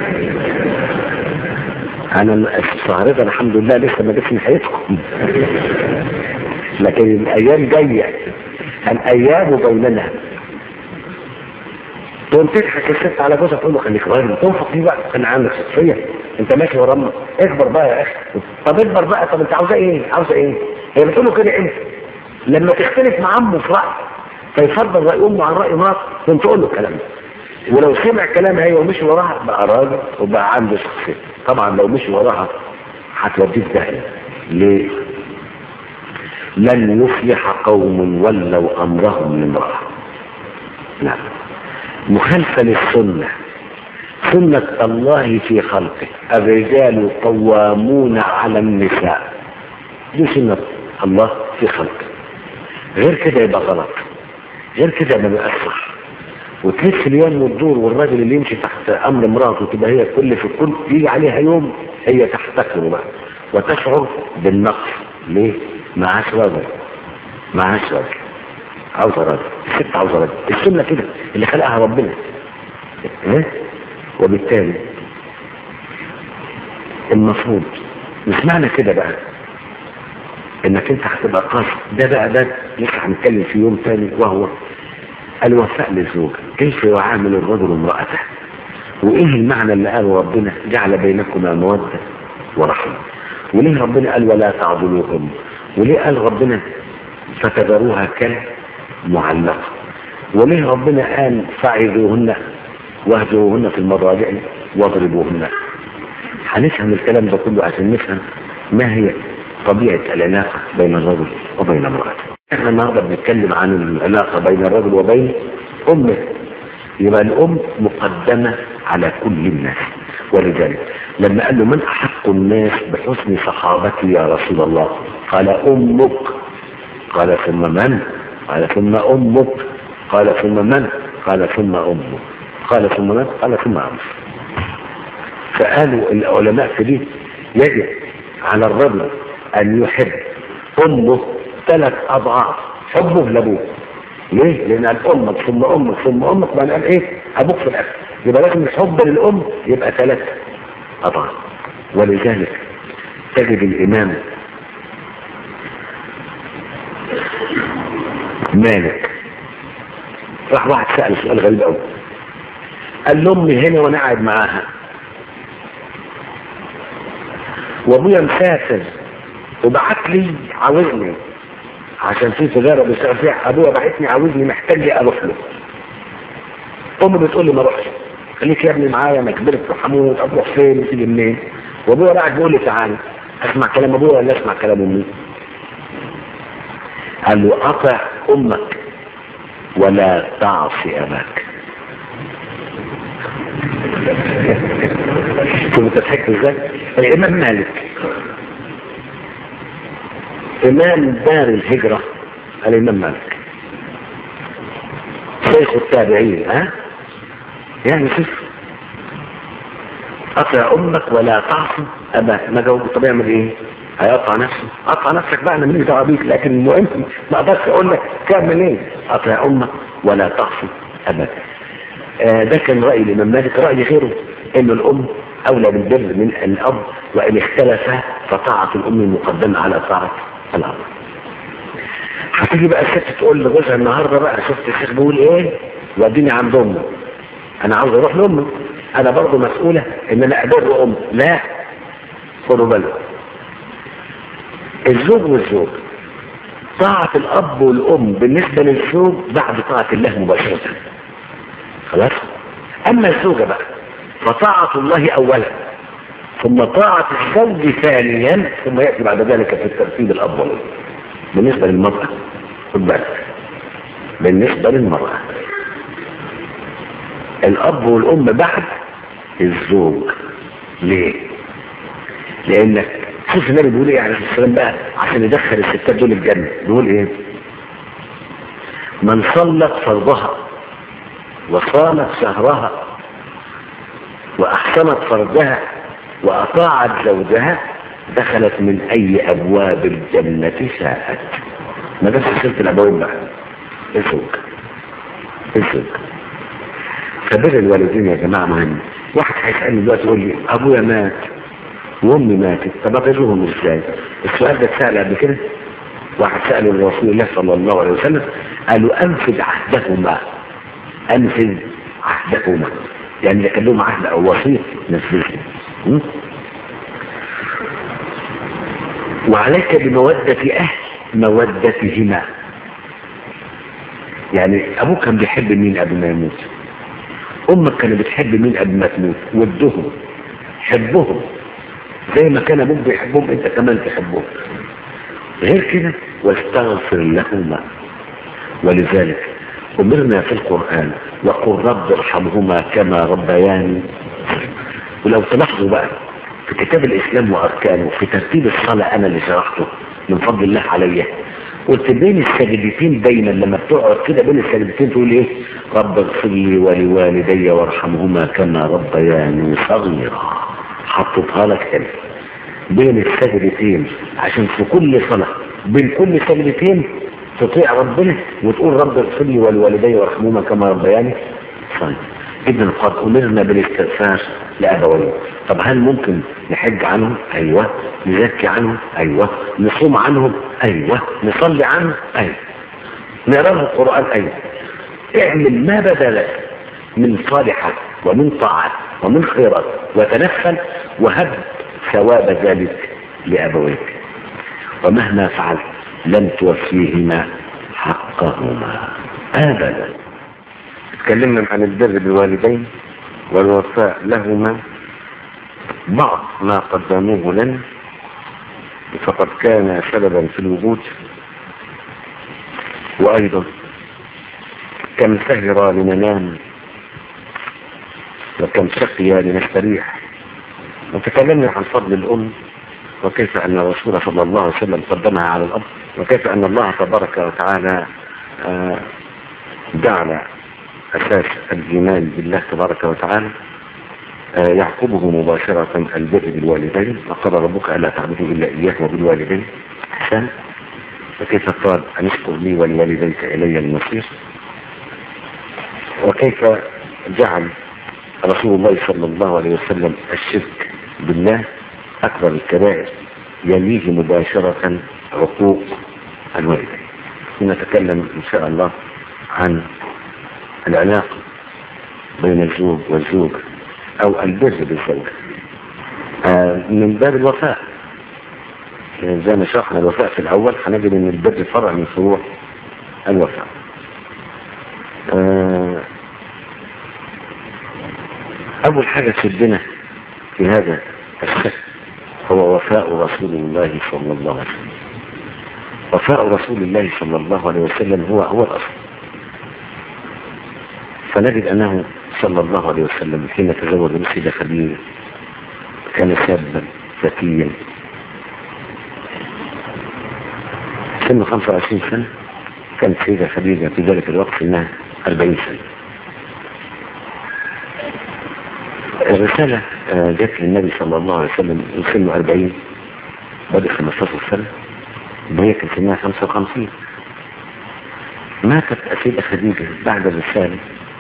Speaker 1: انا الصهرية الحمد لله لسه ما جبتش ناحيتكم لكن الايام جايه الايام بيننا تقوم تضحك الست على جوزها تقول له خليك راجل تنفق فيه بقى كان عندك شخصيه انت ماشي ورا امك اكبر بقى يا اخي طب اكبر بقى طب انت عاوزه ايه عاوزه ايه هي بتقول له كده انت لما تختلف مع عمه في راي فيفضل راي امه عن راي مرات تقوم تقول له الكلام ده ولو سمع كلامها هي ومشي وراها بقى راجل وبقى عنده شخصيه طبعا لو مشي وراها هتوديه في داهيه ليه؟ لن يفلح قوم ولوا امرهم لامراه نعم مخالفه للسنه سنه الله في خلقه الرجال قوامون على النساء دي سنه الله في خلقه غير كده يبقى غلط غير كده ما بيبقاش صح وتلف اليوم والدور والراجل اللي يمشي تحت امر مراته تبقى هي كل في الكل يجي عليها يوم هي تحتكره بقى وتشعر بالنقص ليه؟ معاش راجل معاش راجل عاوزه راجل الست عاوزه راجل السنه كده اللي خلقها ربنا إيه؟ وبالتالي المفروض مش معنى كده بقى انك انت هتبقى قاسي ده بقى ده لسه هنتكلم في يوم تاني وهو الوفاء للزوج كيف يعامل الرجل امرأته وايه المعنى اللي قاله ربنا جعل بينكما مودة ورحمة وليه ربنا قال ولا تعضلوهم وليه قال ربنا فتذروها كالمعلقة وليه ربنا قال فعظوهن واهجروهن في المضاجع واضربوهن هنفهم الكلام ده كله عشان نفهم ما هي طبيعة العلاقة بين الرجل وبين امرأته احنا النهارده بنتكلم عن العلاقة بين الرجل وبين امه يبقى الام مقدمة على كل الناس ولذلك لما قال له من احق الناس بحسن صحابتي يا رسول الله قال امك قال ثم من قال ثم امك قال ثم من قال ثم امك قال ثم من قال ثم امك فقالوا العلماء في دي يجب على الرجل ان يحب امه ثلاث اضعاف حبه لابوه ليه؟ لان قال امك ثم امك ثم امك ما قال ايه؟ ابوك في الاخر يبقى لازم الحب للام يبقى ثلاث اضعاف ولذلك تجد الامام مالك راح واحد سأل سؤال غريب قوي قال لامي هنا وانا قاعد معاها وابويا مسافر وبعت لي عاوزني عشان في تجارة بيشتغل فيها ابويا بعتني عاوزني محتاج لي اروح له امي بتقول لي ما اروحش خليك يا ابني معايا ما كبرت وحموت اروح فين وتيجي منين وابويا قاعد بيقول لي تعالى اسمع كلام ابويا ولا اسمع كلام امي قال له اطع امك ولا تعصي اباك شوف انت ضحكت ازاي الامام مالك امام دار الهجرة الامام مالك شيخ التابعين ها يعني شوف اطع امك ولا تعصي اباك ما جاوب طب يعمل ايه هيقطع نفسه قطع نفسك بقى انا ماليش دعوه بيك لكن المهم ما اقدرش اقول لك كمل ايه اطع امك ولا تعصي اباك آه ده كان راي الامام مالك راي غيره ان الام اولى بالبر من الاب وان اختلفا فطاعه الام مقدمه على طاعه الاب هتيجي بقى الست تقول لجوزها النهارده بقى شفت الشيخ بيقول ايه وديني عند امي انا عاوز اروح لامي انا برضه مسؤوله ان انا ابر امي لا خدوا بالكم الزوج والزوج طاعة الأب والأم بالنسبة للزوج بعد طاعة الله مباشرة خلاص أما الزوجة بقى فطاعة الله أولا ثم طاعة الزوج ثانيا ثم يأتي بعد ذلك في الترتيب الأب والأم بالنسبة للمرأة خد بالك بالنسبة للمرأة الأب والأم بعد الزوج ليه؟ لأنك شوف النبي بيقول ايه عليه السلام بقى عشان يدخل الستات دول الجنة بيقول ايه من صلت فرضها وصامت شهرها واحسنت فرجها واطاعت زوجها دخلت من اي ابواب الجنة شاءت ما ده سلسلة الابواب بقى الزوج الزوج فبر الوالدين يا جماعة مهم واحد هيسألني دلوقتي يقول لي ابويا مات وامي ماتت طب اقدرهم ازاي السؤال ده اتسال قبل كده واحد سأله رسول الله صلى الله عليه وسلم قال له انفذ عهدهما انفذ عهدهما يعني اللي كان لهم عهد او وصيه نفذه وعليك بمودة اهل مودتهما يعني ابوك كان بيحب مين قبل ما يموت امك كانت بتحب مين قبل ما تموت ودهم حبهم زي ما كان ابوك بيحبهم انت كمان تحبهم غير كده واستغفر لهما ولذلك امرنا في القرآن وقل رب ارحمهما كما ربياني ولو تلاحظوا بقى في كتاب الاسلام واركانه في ترتيب الصلاة انا اللي شرحته من فضل الله عليا قلت بين السجدتين دايما لما بتقعد كده بين السجدتين تقول ايه رب اغفر لي ولوالدي وارحمهما كما ربياني صغيرا حطيتها لك هنا بين السجدتين عشان في كل صلاة بين كل سجدتين تطيع ربنا وتقول رب اغفر لي ولوالدي وارحمهما كما ربياني صغيرا إذن قد أمرنا بالاستغفار لأبويه طب هل ممكن نحج عنهم؟ أيوة نزكي عنهم؟ أيوة نصوم عنهم؟ أيوة نصلي عنهم؟ أيوة نقرأ لهم القرآن؟ أيوة اعمل ما بدا لك من صالحات ومن طاعات ومن خيرات وتنفل وهب ثواب ذلك لأبويك ومهما فعلت لن توفيهما حقهما أبدا
Speaker 2: تكلمنا عن البر بالوالدين والوفاء لهما بعض ما قدموه لنا فقد كان سببا في الوجود وأيضا كم سهر لننام وكم سقي لنستريح وتكلمنا عن فضل الأم وكيف أن الرسول صلى الله عليه وسلم قدمها على الأرض وكيف أن الله تبارك وتعالى آه جعل أساس الإيمان بالله تبارك وتعالى آه يعقبه مباشرة البر بالوالدين وقال ربك ألا تعبدوا إلا إياه وبالوالدين إحسان وكيف قال أن اشكر لي ولوالديك إلي المصير وكيف جعل رسول الله صلى الله عليه وسلم الشرك بالله أكبر الكبائر يليه مباشرة عقوق الوالدين نتكلم إن شاء الله عن العلاقة بين الزوج والزوج أو البر بالزوج آه من باب الوفاء زي ما شرحنا الوفاء في الأول هنجد أن البر فرع من فروع الوفاء آه أول حاجة تشدنا في هذا الشك هو وفاء رسول الله صلى الله عليه وسلم وفاء رسول الله صلى الله عليه وسلم هو هو الأصل فنجد أنه صلى الله عليه وسلم حين تزوج السيدة خديجة كان شابا ذكيا سنه 25 سنة كانت السيدة خديجة في ذلك الوقت سنها 40 سنة الرسالة جت للنبي صلى الله عليه وسلم سنه 40 بدأ 15 سنة وهي كانت سنها 55 ماتت السيدة خديجة بعد الرسالة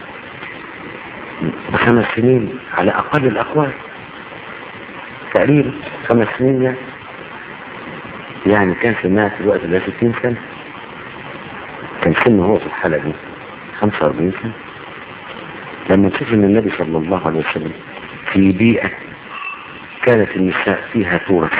Speaker 2: بخمس سنين على أقل الأقوال تقريبا خمس سنين يعني يعني كان سنها في الوقت ده 60 سنة كان سنه هو في الحالة دي 45 سنة لما نشوف ان النبي صلى الله عليه وسلم في بيئة كانت النساء فيها تورث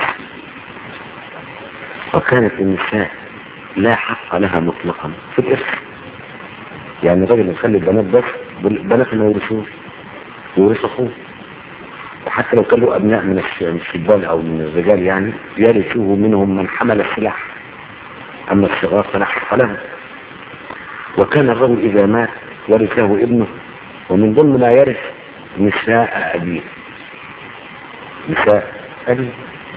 Speaker 2: وكانت النساء لا حق لها مطلقا في الإرث يعني الراجل يخلي البنات بس البنات ما يورثوش يورث اخوه وحتى لو كان له ابناء من الشبان او من الرجال يعني يرثوه منهم من حمل السلاح اما الصغار فلا حق لهم وكان الرجل اذا مات ورثه ابنه ومن ضمن ما يرث نساء أبيه نساء أبيه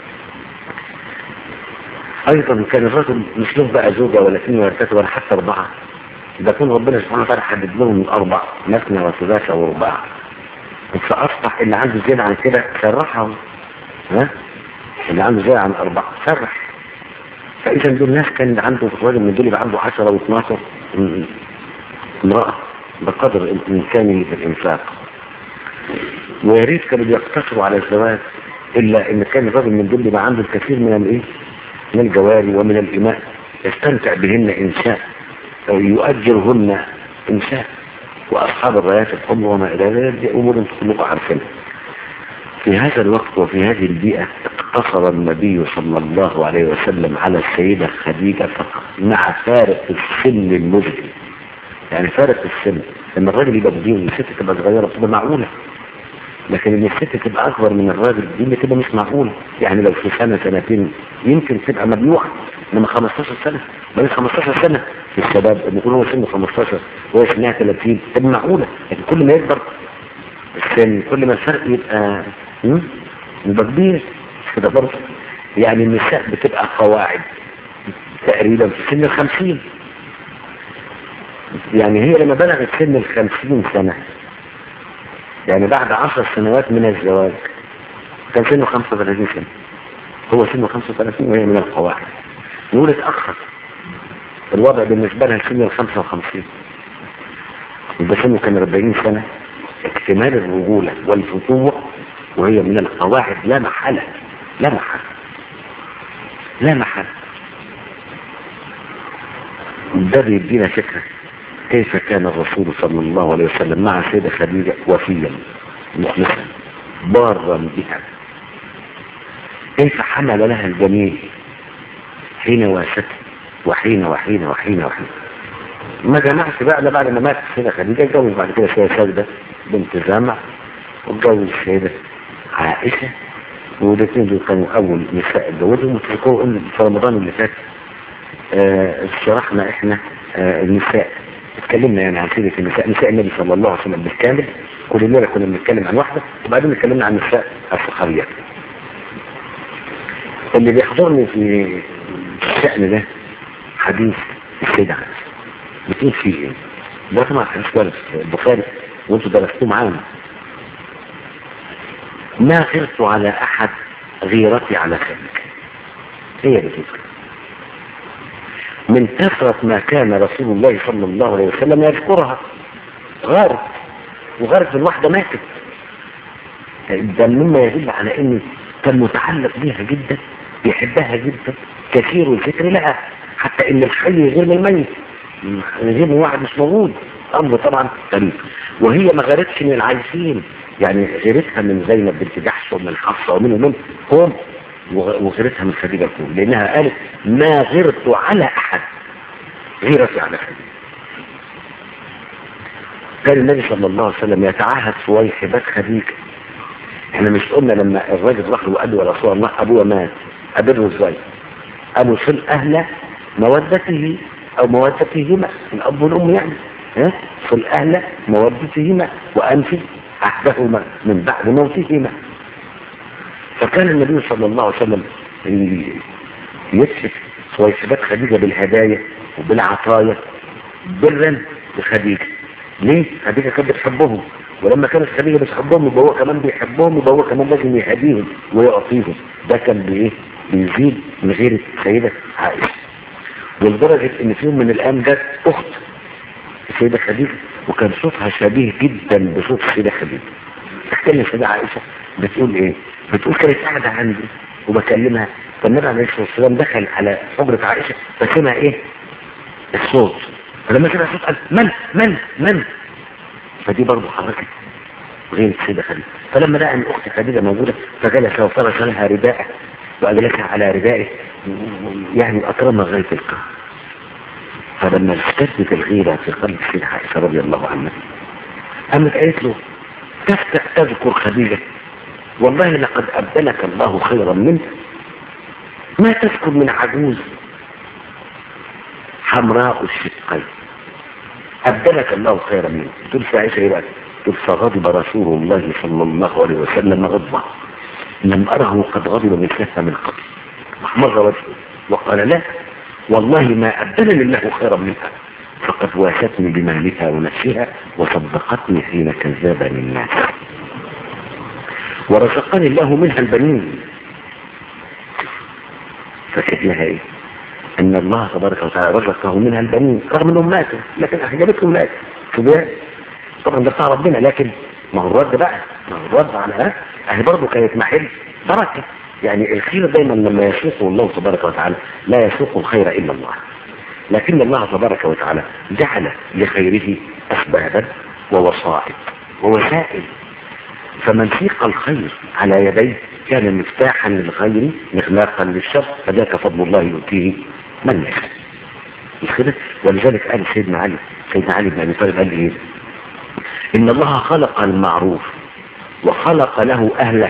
Speaker 2: أيضا كان الرجل مش له بقى زوجة ولا اثنين ولا ثلاثة ولا حتى أربعة ده كان ربنا سبحانه وتعالى حدد لهم الأربع مثنى وثلاثة ورباع فأصبح اللي عنده زيادة عن كده سرحهم ها اللي عنده زيادة عن أربعة سرح فإذا دول الناس كان عنده الراجل من دول يبقى عنده 10 و12 امرأة بقدر إمكانه في الإنفاق ويا ريت كانوا بيقتصروا على الزواج إلا إن كان الرجل من دول يبقى عنده الكثير من الإيه؟ من الجواري ومن الإماء يستمتع بهن إنشاء أو يؤجرهن إنشاء وأصحاب الرايات الحمر وما إلى ذلك دي أمور كلكم عارفينها في هذا الوقت وفي هذه البيئة اقتصر النبي صلى الله عليه وسلم على السيدة خديجة فقط مع فارق السن المذهل يعني فارق السن لما الراجل يبقى كبير والست تبقى صغيرة بتبقى معقولة لكن ان الست تبقى اكبر من الراجل دي اللي تبقى مش معقولة يعني لو في سنة سنتين يمكن تبقى مبلوعة انما 15 سنة بقى 15 سنة في الشباب ان يكون هو سنه 15 وهي سنها 30 تبقى معقولة لكن كل ما يكبر السن كل ما الفرق يبقى يبقى كبير كده برضه يعني النساء بتبقى قواعد تقريبا في سن الخمسين يعني هي لما بلغت سن الخمسين سنة يعني بعد عشر سنوات من الزواج كان سنه 35 سنة هو سنه 35 وهي من القواعد نقول اتأخر الوضع بالنسبة لها سن ال 55 يبقى سنه كان 40 سنة
Speaker 1: اكتمال الرجولة والفتوة وهي من القواعد لا محالة لا محالة لا محالة ده بيدينا فكرة كيف كان الرسول صلى الله عليه وسلم مع سيدة خديجة وفيا مخلصا بارا بها كيف حمل لها الجميل حين واسته وحين وحين وحين وحين ما جمعش بقى ده بعد ما مات السيدة خديجة اتجوز بعد كده السيدة ساجدة بنت جامع واتجوز السيدة عائشة والاثنين دول كانوا أول نساء اتجوزهم وتذكروا إن في رمضان اللي فات آه شرحنا إحنا آه النساء اتكلمنا يعني عن سيرة النساء نساء النبي صلى الله عليه وسلم بالكامل كل ليلة كنا بنتكلم عن واحدة وبعدين اتكلمنا عن النساء الصحابيات اللي بيحضرني في الشأن ده حديث السيدة عائشة بتقول فيه ايه ده طبعا حديث وارد في البخاري وانتوا درستوه معانا ما غرت على احد غيرتي على خيرك هي بتقول من كثرة ما كان رسول الله صلى الله عليه وسلم يذكرها غارت وغارت من واحدة ماتت ده مما يدل على انه كان متعلق بيها جدا بيحبها جدا كثير الذكر لها حتى ان الحي غير من الميت غير من واحد مش موجود امر طبعا غريب وهي ما غيرتش من العايشين يعني غيرتها من زينب بنت جحش ومن حفصه ومن ومن هم وغيرتها من خديجه الكون لانها قالت ما غرت على احد غيرتي على خديجه كان النبي صلى الله عليه وسلم يتعهد صويحبات خديجه احنا مش قلنا لما الراجل راح له وقال له يا رسول الله ابوه مات قابله ازاي قالوا صل اهل مودته او مودتهما الاب والام يعني ها صل اهل مودتهما وانفي عهدهما من بعد موتهما فكان النبي صلى الله عليه وسلم يكشف صويحبات خديجة بالهدايا وبالعطايا برا لخديجة ليه؟ خديجة كانت بتحبهم ولما كانت خديجة بتحبهم يبقى هو كمان بيحبهم يبقى هو كمان لازم يهديهم ويعطيهم ده كان بايه؟ بيزيد من غير السيدة عائشة ولدرجة ان في يوم من الايام جت اخت السيدة خديجة وكان صوتها شبيه جدا بصوت السيدة خديجة تحكي السيدة عائشة بتقول ايه بتقول كانت قاعدة عندي وبكلمها فالنبي عليه الصلاة والسلام دخل على حجرة عائشة فسمع ايه الصوت فلما سمع الصوت قال من من من فدي برضه حركت غير السيدة خديجة فلما لقى ان اخت خديجة موجودة فجلس وفرش لها رداءه وأجلسها على ردائه يعني أكرمها غاية الكرم فلما اشتدت الغيرة في قلب السيدة عائشة رضي الله عنها قامت قالت له تفتح تذكر خديجة والله لقد أبدلك الله خيرا منك ما تذكر من عجوز حمراء الشقين أبدلك الله خيرا منك تقول في عائشة إيه بقى تقول فغضب رسول الله صلى الله عليه وسلم غضبا لم أره قد غضب مثلها من قبل أحمر وجهه وقال لا والله ما أبدلني الله خيرا منها فقد واستني بمالها ونفسها وصدقتني حين كذبني الناس ورزقني الله منها البنين فكانت لها ايه ان الله تبارك وتعالى رزقه منها البنين رغم انهم ماتوا لكن احجبتهم مات طبعا ده بتاع ربنا لكن ما هو الرد بقى ما هو الرد على ها اهي برضه كانت محل بركه يعني الخير دايما لما يسوقه الله تبارك وتعالى لا يسوق الخير الا الله لكن الله تبارك وتعالى جعل لخيره اسبابا ووسائط ووسائل فمن سيق الخير على يديه كان مفتاحا للخير مغلاقا للشر فذاك فضل الله يؤتيه من يشاء مش كده ولذلك قال سيدنا علي سيدنا علي بن ابي طالب قال ايه ان الله خلق المعروف وخلق له اهله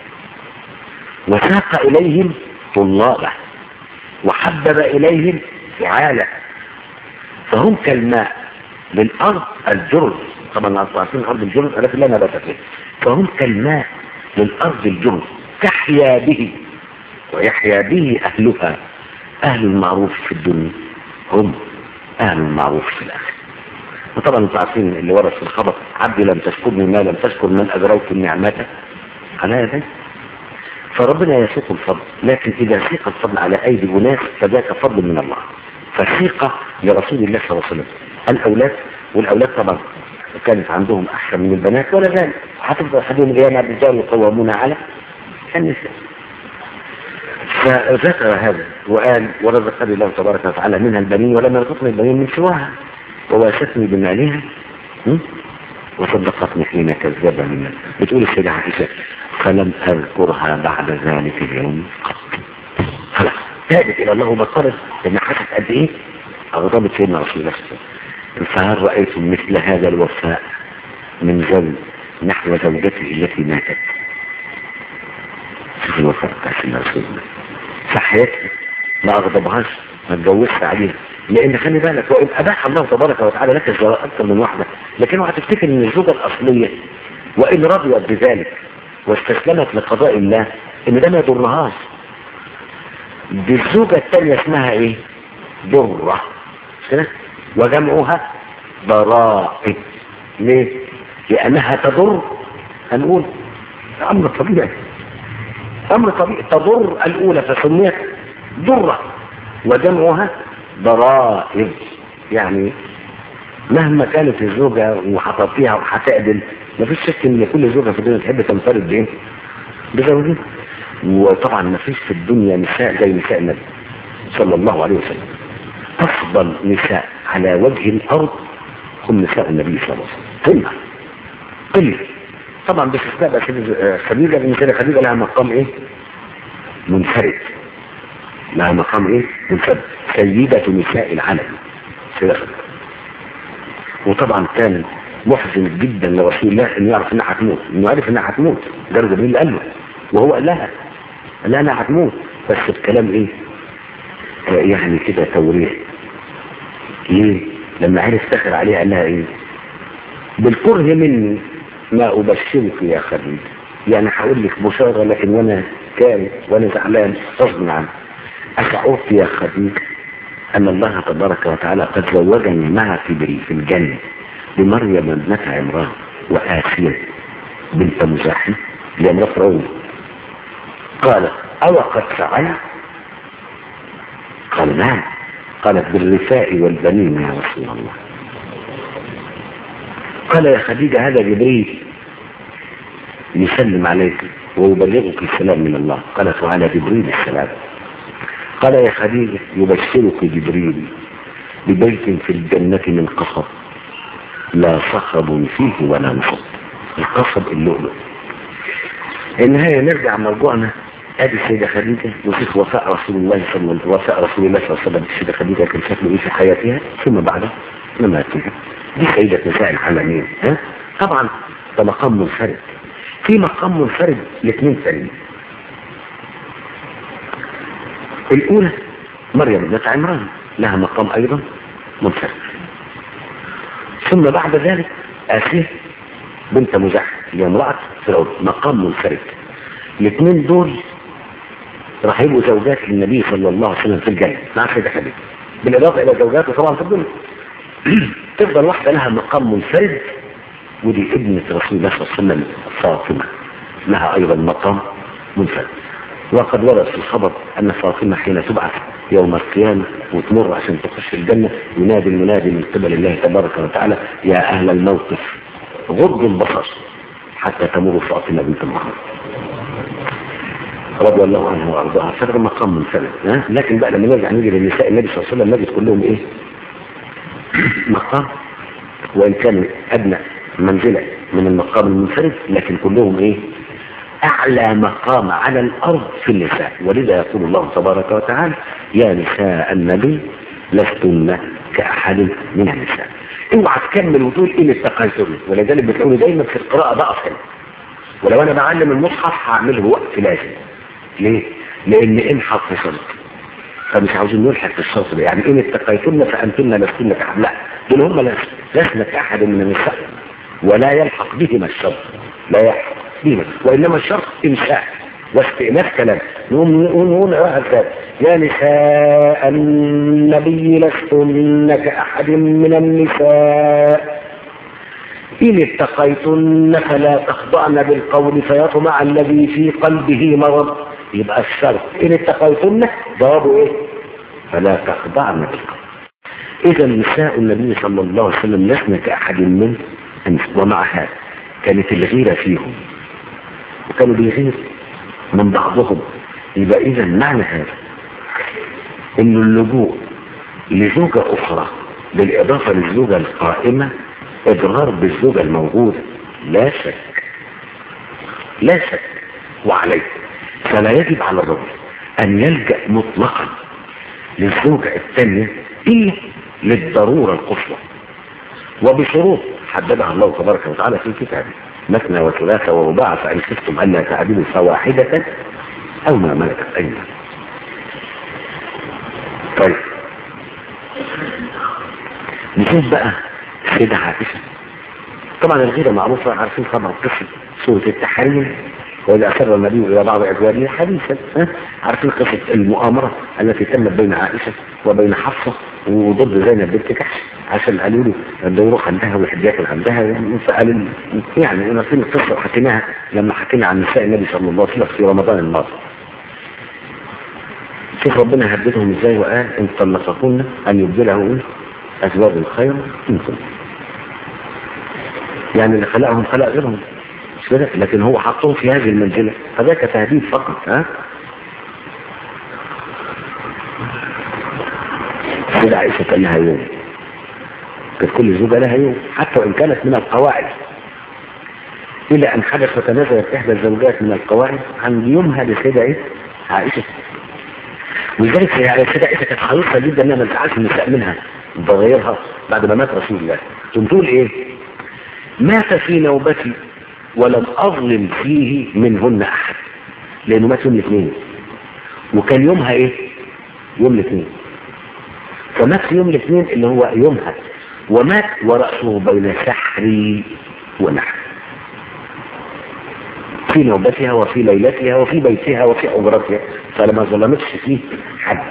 Speaker 1: وساق اليهم طلابه وحبب اليهم فعاله فهم كالماء للارض الجرد طبعا عارفين الارض الجرد التي لا نبات فيها فهم كالماء للارض الجرد تحيا به ويحيا به اهلها اهل المعروف في الدنيا هم اهل المعروف في الاخره وطبعا انتم عارفين اللي ورد في الخبر عبدي لم تشكرني ما لم تشكر من اجريت النعمه على يدي فربنا يسوق الفضل لكن اذا سيق الفضل على ايدي اناس فذاك فضل من الله فسيق لرسول الله صلى الله عليه وسلم الاولاد والاولاد طبعا كانت عندهم احسن من البنات ولا ذلك هتفضل حدود القيامة الرجال يقومون على النساء فذكر هذا وقال ورزقني الله تبارك وتعالى منها البنين ولم يرزقني البنين من سواها وواسثني بمالها م? وصدقتني حين كذبني بتقول السيدة عائشة فلم أذكرها بعد ذلك اليوم قط خلاص تابت إلى الله وبطلت لما حست قد إيه أغضبت سيدنا رسول الله صلى الله عليه وسلم فهل رأيتم مثل هذا الوفاء من زوج نحو زوجته التي ماتت شوف الوفاء بتاع سيدنا رسول الله صحيتها ما أغضبهاش ما اتجوزش عليها لان خلي بالك وان اباح الله تبارك وتعالى لك الزواج اكثر من واحده لكن اوعى تفتكر ان الزوجه الاصليه وان رضيت بذلك واستسلمت لقضاء الله ان ده ما يضرهاش دي الزوجه الثانيه اسمها ايه؟ ضره مش كده؟ وجمعها ضرائب ليه؟ لانها تضر هنقول امر طبيعي امر طبيعي تضر الاولى فسميت ضره وجمعها ضرائب يعني مهما كانت الزوجة وحطبتيها وهتعدل مفيش شك ان كل زوجة في الدنيا تحب تنفرد بايه؟ بزوجها وطبعا مفيش في الدنيا نساء زي نساء النبي صلى الله عليه وسلم افضل نساء على وجه الارض هم نساء النبي صلى الله عليه وسلم قلة قلة طبعا باستثناء بقى سيدة خديجة لان سيدة خديجة لها مقام ايه؟ منفرد لها مقام ايه؟ منفرد سيدة نساء العالم سيدة خديجة وطبعا كان محزن جدا لرسول الله انه يعرف انها هتموت انه عرف انها هتموت ده جبريل قال له وهو قال لها قال لها انها هتموت بس بكلام ايه؟ آه يعني كده توريح ليه؟ لما عرف دخل عليها قال لها ايه؟ بالكره مني ما ابشرك يا خديجه يعني هقول لك بشاره لكن وانا كاره وانا زعلان غصب عني أشعرت يا خديجة أن الله تبارك وتعالى قد زوجني معها في بري في الجنة بمريم ابنة عمران وآسيا بنت مزاحم لامرأة فرعون قالت أو قد فعلت قال نعم قالت بالرفاء والبنين يا رسول الله قال يا خديجة هذا جبريل يسلم عليك ويبلغك السلام من الله قالت وعلى جبريل السلام قال يا خديجة يبشرك جبريل ببيت في الجنة من قصب لا صخب فيه ولا نصب القصب اللؤلؤ النهاية نرجع مرجوعنا ادي السيدة خديجة نشوف وفاء رسول الله صلى الله عليه وسلم وفاء رسول الله صلى الله عليه وسلم السيدة خديجة كان شكله ايه في حياتها ثم بعد مماتها دي سيدة نساء العالمين ها طبعا ده مقام منفرد في مقام منفرد لاثنين ثانيين الأولى مريم ابنة عمران لها مقام أيضا منفرد ثم بعد ذلك آسيا بنت مزاح اللي امرأة فرعون مقام منفرد الاثنين دول راح يبقوا زوجات للنبي صلى الله عليه وسلم في الجنة مع سيدة خديجة بالإضافة إلى زوجاته طبعا في الدنيا تفضل واحدة لها مقام منفرد ودي ابنة رسول الله صلى الله عليه وسلم فاطمة لها أيضا مقام منفرد وقد ورد في الخبر أن فاطمة حين تبعث يوم القيامة وتمر عشان تخش الجنة ينادي المنادي من قبل الله تبارك وتعالى يا أهل الموقف غضوا البصر حتى تمر فاطمة بنت محمد رضي الله عنها وارضاها فده مقام منفرد ها لكن بقى لما نرجع نيجي للنساء النبي صلى الله عليه وسلم نجد كلهم ايه مقام وان كانوا ادنى منزله من المقام المنفرد لكن كلهم ايه اعلى مقام على الارض في النساء ولذا يقول الله تبارك وتعالى يا نساء النبي لستن كاحد من النساء اوعى تكمل وتقول ان اتقيتن ولذلك بتقولي دايما في القراءه بقى أصلا ولو انا بعلم المصحف هعمله وقت لازم ليه؟ لان ان حرف شرط فمش عاوزين نلحق في الشرط ده يعني ان اتقيتن فانتن لستن كاحد لا دول هم لسنا كاحد من النساء ولا يلحق بهما الشرط لا يلحق بهما وانما الشرط انشاء واستئناف كلام نقوم نقول هكذا يا نساء النبي لستن كأحد من النساء إن اتقيتن فلا تخضعن بالقول فيطمع الذي في قلبه مرض يبقى الشرط إن اتقيتن جوابه إيه فلا تخضعن بالقول إذا نساء النبي صلى الله عليه وسلم لسنا كأحد من ومع هذا كانت الغيرة فيهم وكانوا بيغير من بعضهم يبقى اذا معنى هذا ان اللجوء لزوجة اخرى بالاضافة للزوجة القائمة اضرار بالزوجة الموجودة لا شك لا شك وعليه فلا يجب على الرجل ان يلجأ مطلقا للزوجة الثانية الا للضرورة القصوى وبشروط حددها الله تبارك وتعالى في كتابه مثنى وثلاثة ورباع فإن خفتم ألا تعدلوا فواحدة أو ما ملكت أيمانكم طيب نشوف بقى سيدة عائشة طبعا الغيرة معروفة عارفين طبعا قصة سورة التحريم وإذا أسر النبي إلى بعض أزواجه حديثا ها؟ عارفين قصة المؤامرة التي تمت بين عائشة وبين حفصة وضد زينب بنت كحش عشان قالوا له ده يروح عندها ويحب ياكل عندها فقال يعني انا في القصه حكيناها لما حكينا عن نساء النبي صلى الله عليه وسلم في رمضان الماضي شوف ربنا هددهم ازاي وقال ان طلقكن ان يبدله ازواج خير منكم يعني اللي خلقهم خلق غيرهم مش كده لكن هو حطهم في هذه المنزله فذاك تهديد فقط ها سيدة عائشة كان لها يوم كانت كل زوجة لها يوم حتى وإن كانت من القواعد إلى أن حدث وتنازلت إحدى الزوجات من القواعد عن يومها لسيدة إيه؟ عائشة ولذلك يعني سيدة عائشة كانت حريصة جدا إنها ما تزعلش النساء منها بغيرها بعد ما مات رسول الله ثم تقول إيه؟ مات في نوبتي ولم أظلم فيه منهن أحد لأنه مات يوم الاثنين وكان يومها إيه؟ يوم الاثنين فمات في يوم الاثنين اللي هو يومها ومات ورأسه بين سحري ونحر في نوبتها وفي ليلتها وفي بيتها وفي حجرتها فلما ظلمتش فيه حد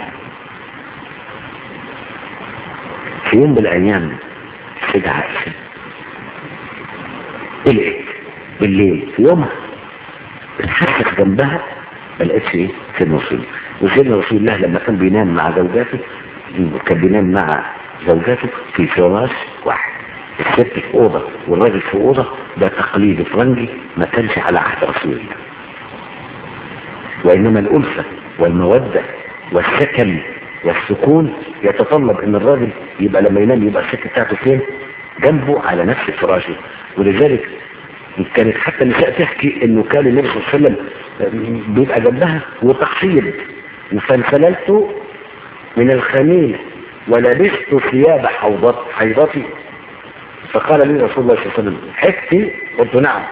Speaker 1: في يوم من الايام سيدة عائشة قلقت بالليل في يومها بتحسس جنبها ما لقيتش ايه سيدنا رسول الله وسيدنا رسول الله لما كان بينام مع زوجاته كان بينام مع زوجاته في فراش واحد الست في اوضه والراجل في اوضه ده تقليد فرنجي ما كانش على عهد رسول الله وانما الالفه والموده والسكن والسكون يتطلب ان الراجل يبقى لما ينام يبقى الست بتاعته فين جنبه على نفس فراشه ولذلك كانت حتى النساء تحكي انه كان النبي صلى الله عليه وسلم بيبقى جنبها وتحصيل فانسللت من الخميل ولبست ثياب حوضت حيضتي فقال لي رسول الله صلى الله عليه وسلم حكتي قلت نعم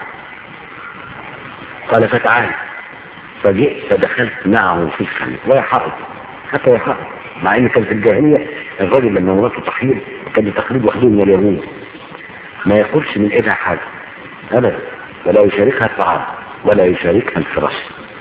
Speaker 1: قال فتعال فجئت فدخلت معه في الخميل وهي حائض حتى وهي حائض مع ان كان في الجاهليه الراجل لما مراته تحيض كان بتقليد واخدوه من اليهود ما ياكلش من ايدها حاجه ابدا ولا يشاركها الطعام ولا يشاركها الفراش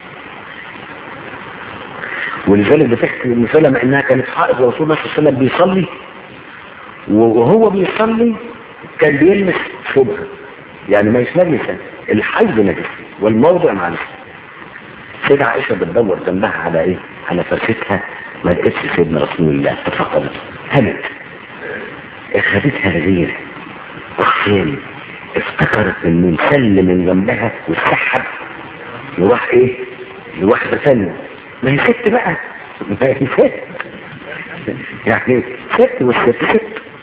Speaker 1: ولذلك بتحكي ام سلمة انها كانت حائض ورسول الله صلى الله عليه وسلم بيصلي وهو بيصلي كان بيلمس شبهه يعني ما يسمى الحيض نجس والموضع مع نفسه سيدة عائشة بتدور جنبها على ايه على فرشتها ما لقيتش سيدنا رسول الله تفقدت هلت اخذتها غير والثاني افتكرت انه مسلم من جنبها واتسحب وراح ايه لواحدة ثانية ما هي ست بقى ما هي ست يعني ست والست ست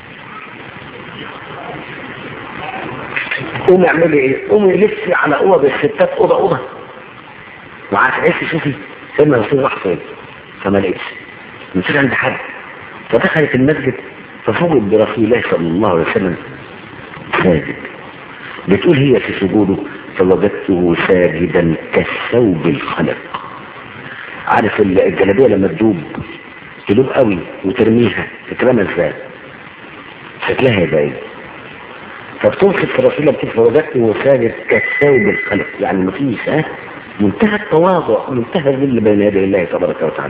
Speaker 1: قومي اعملي ايه قومي لفي على اوض الستات اوضه اوضه وعايز شوفي سيدنا رسول الله فين فما لقيتش مش عند حد فدخلت المسجد ففوجئت برسول الله صلى الله عليه وسلم ساجد بتقول هي في سجوده فوجدته ساجدا كالثوب الخلق عارف الجلابيه لما تدوب تدوب قوي وترميها تترمى ازاي شكلها يبقى ايه فبتوصف رسول الله بتقول فوجدته ساجد كالثوب الخلق يعني ما فيش ها منتهى التواضع منتهى الذل بين يدي الله تبارك وتعالى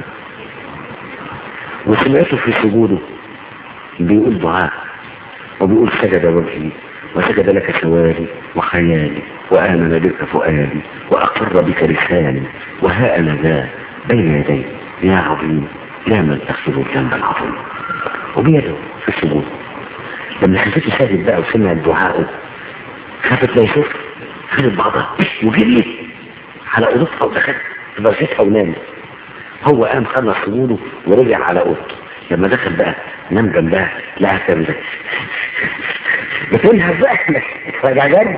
Speaker 1: وسمعته في سجوده بيقول دعاء وبيقول سجد وجهي وسجد لك سوادي وخيالي وآمن بك فؤادي وأقر بك لساني وها أنا ذا بين يدي يا عظيم يا من تغفر الذنب العظيم وبيده في السجود لما شافته ساجد بقى وسمع الدعاء
Speaker 2: خافت لا يشوف خدت بعضها وجريت على اوضتها ودخلت في برشتها ونامت هو قام خلص سجوده ورجع على اوضته لما دخل بقى نام جنبها لقاها بتعمل ده بتنهز بقى رجع جري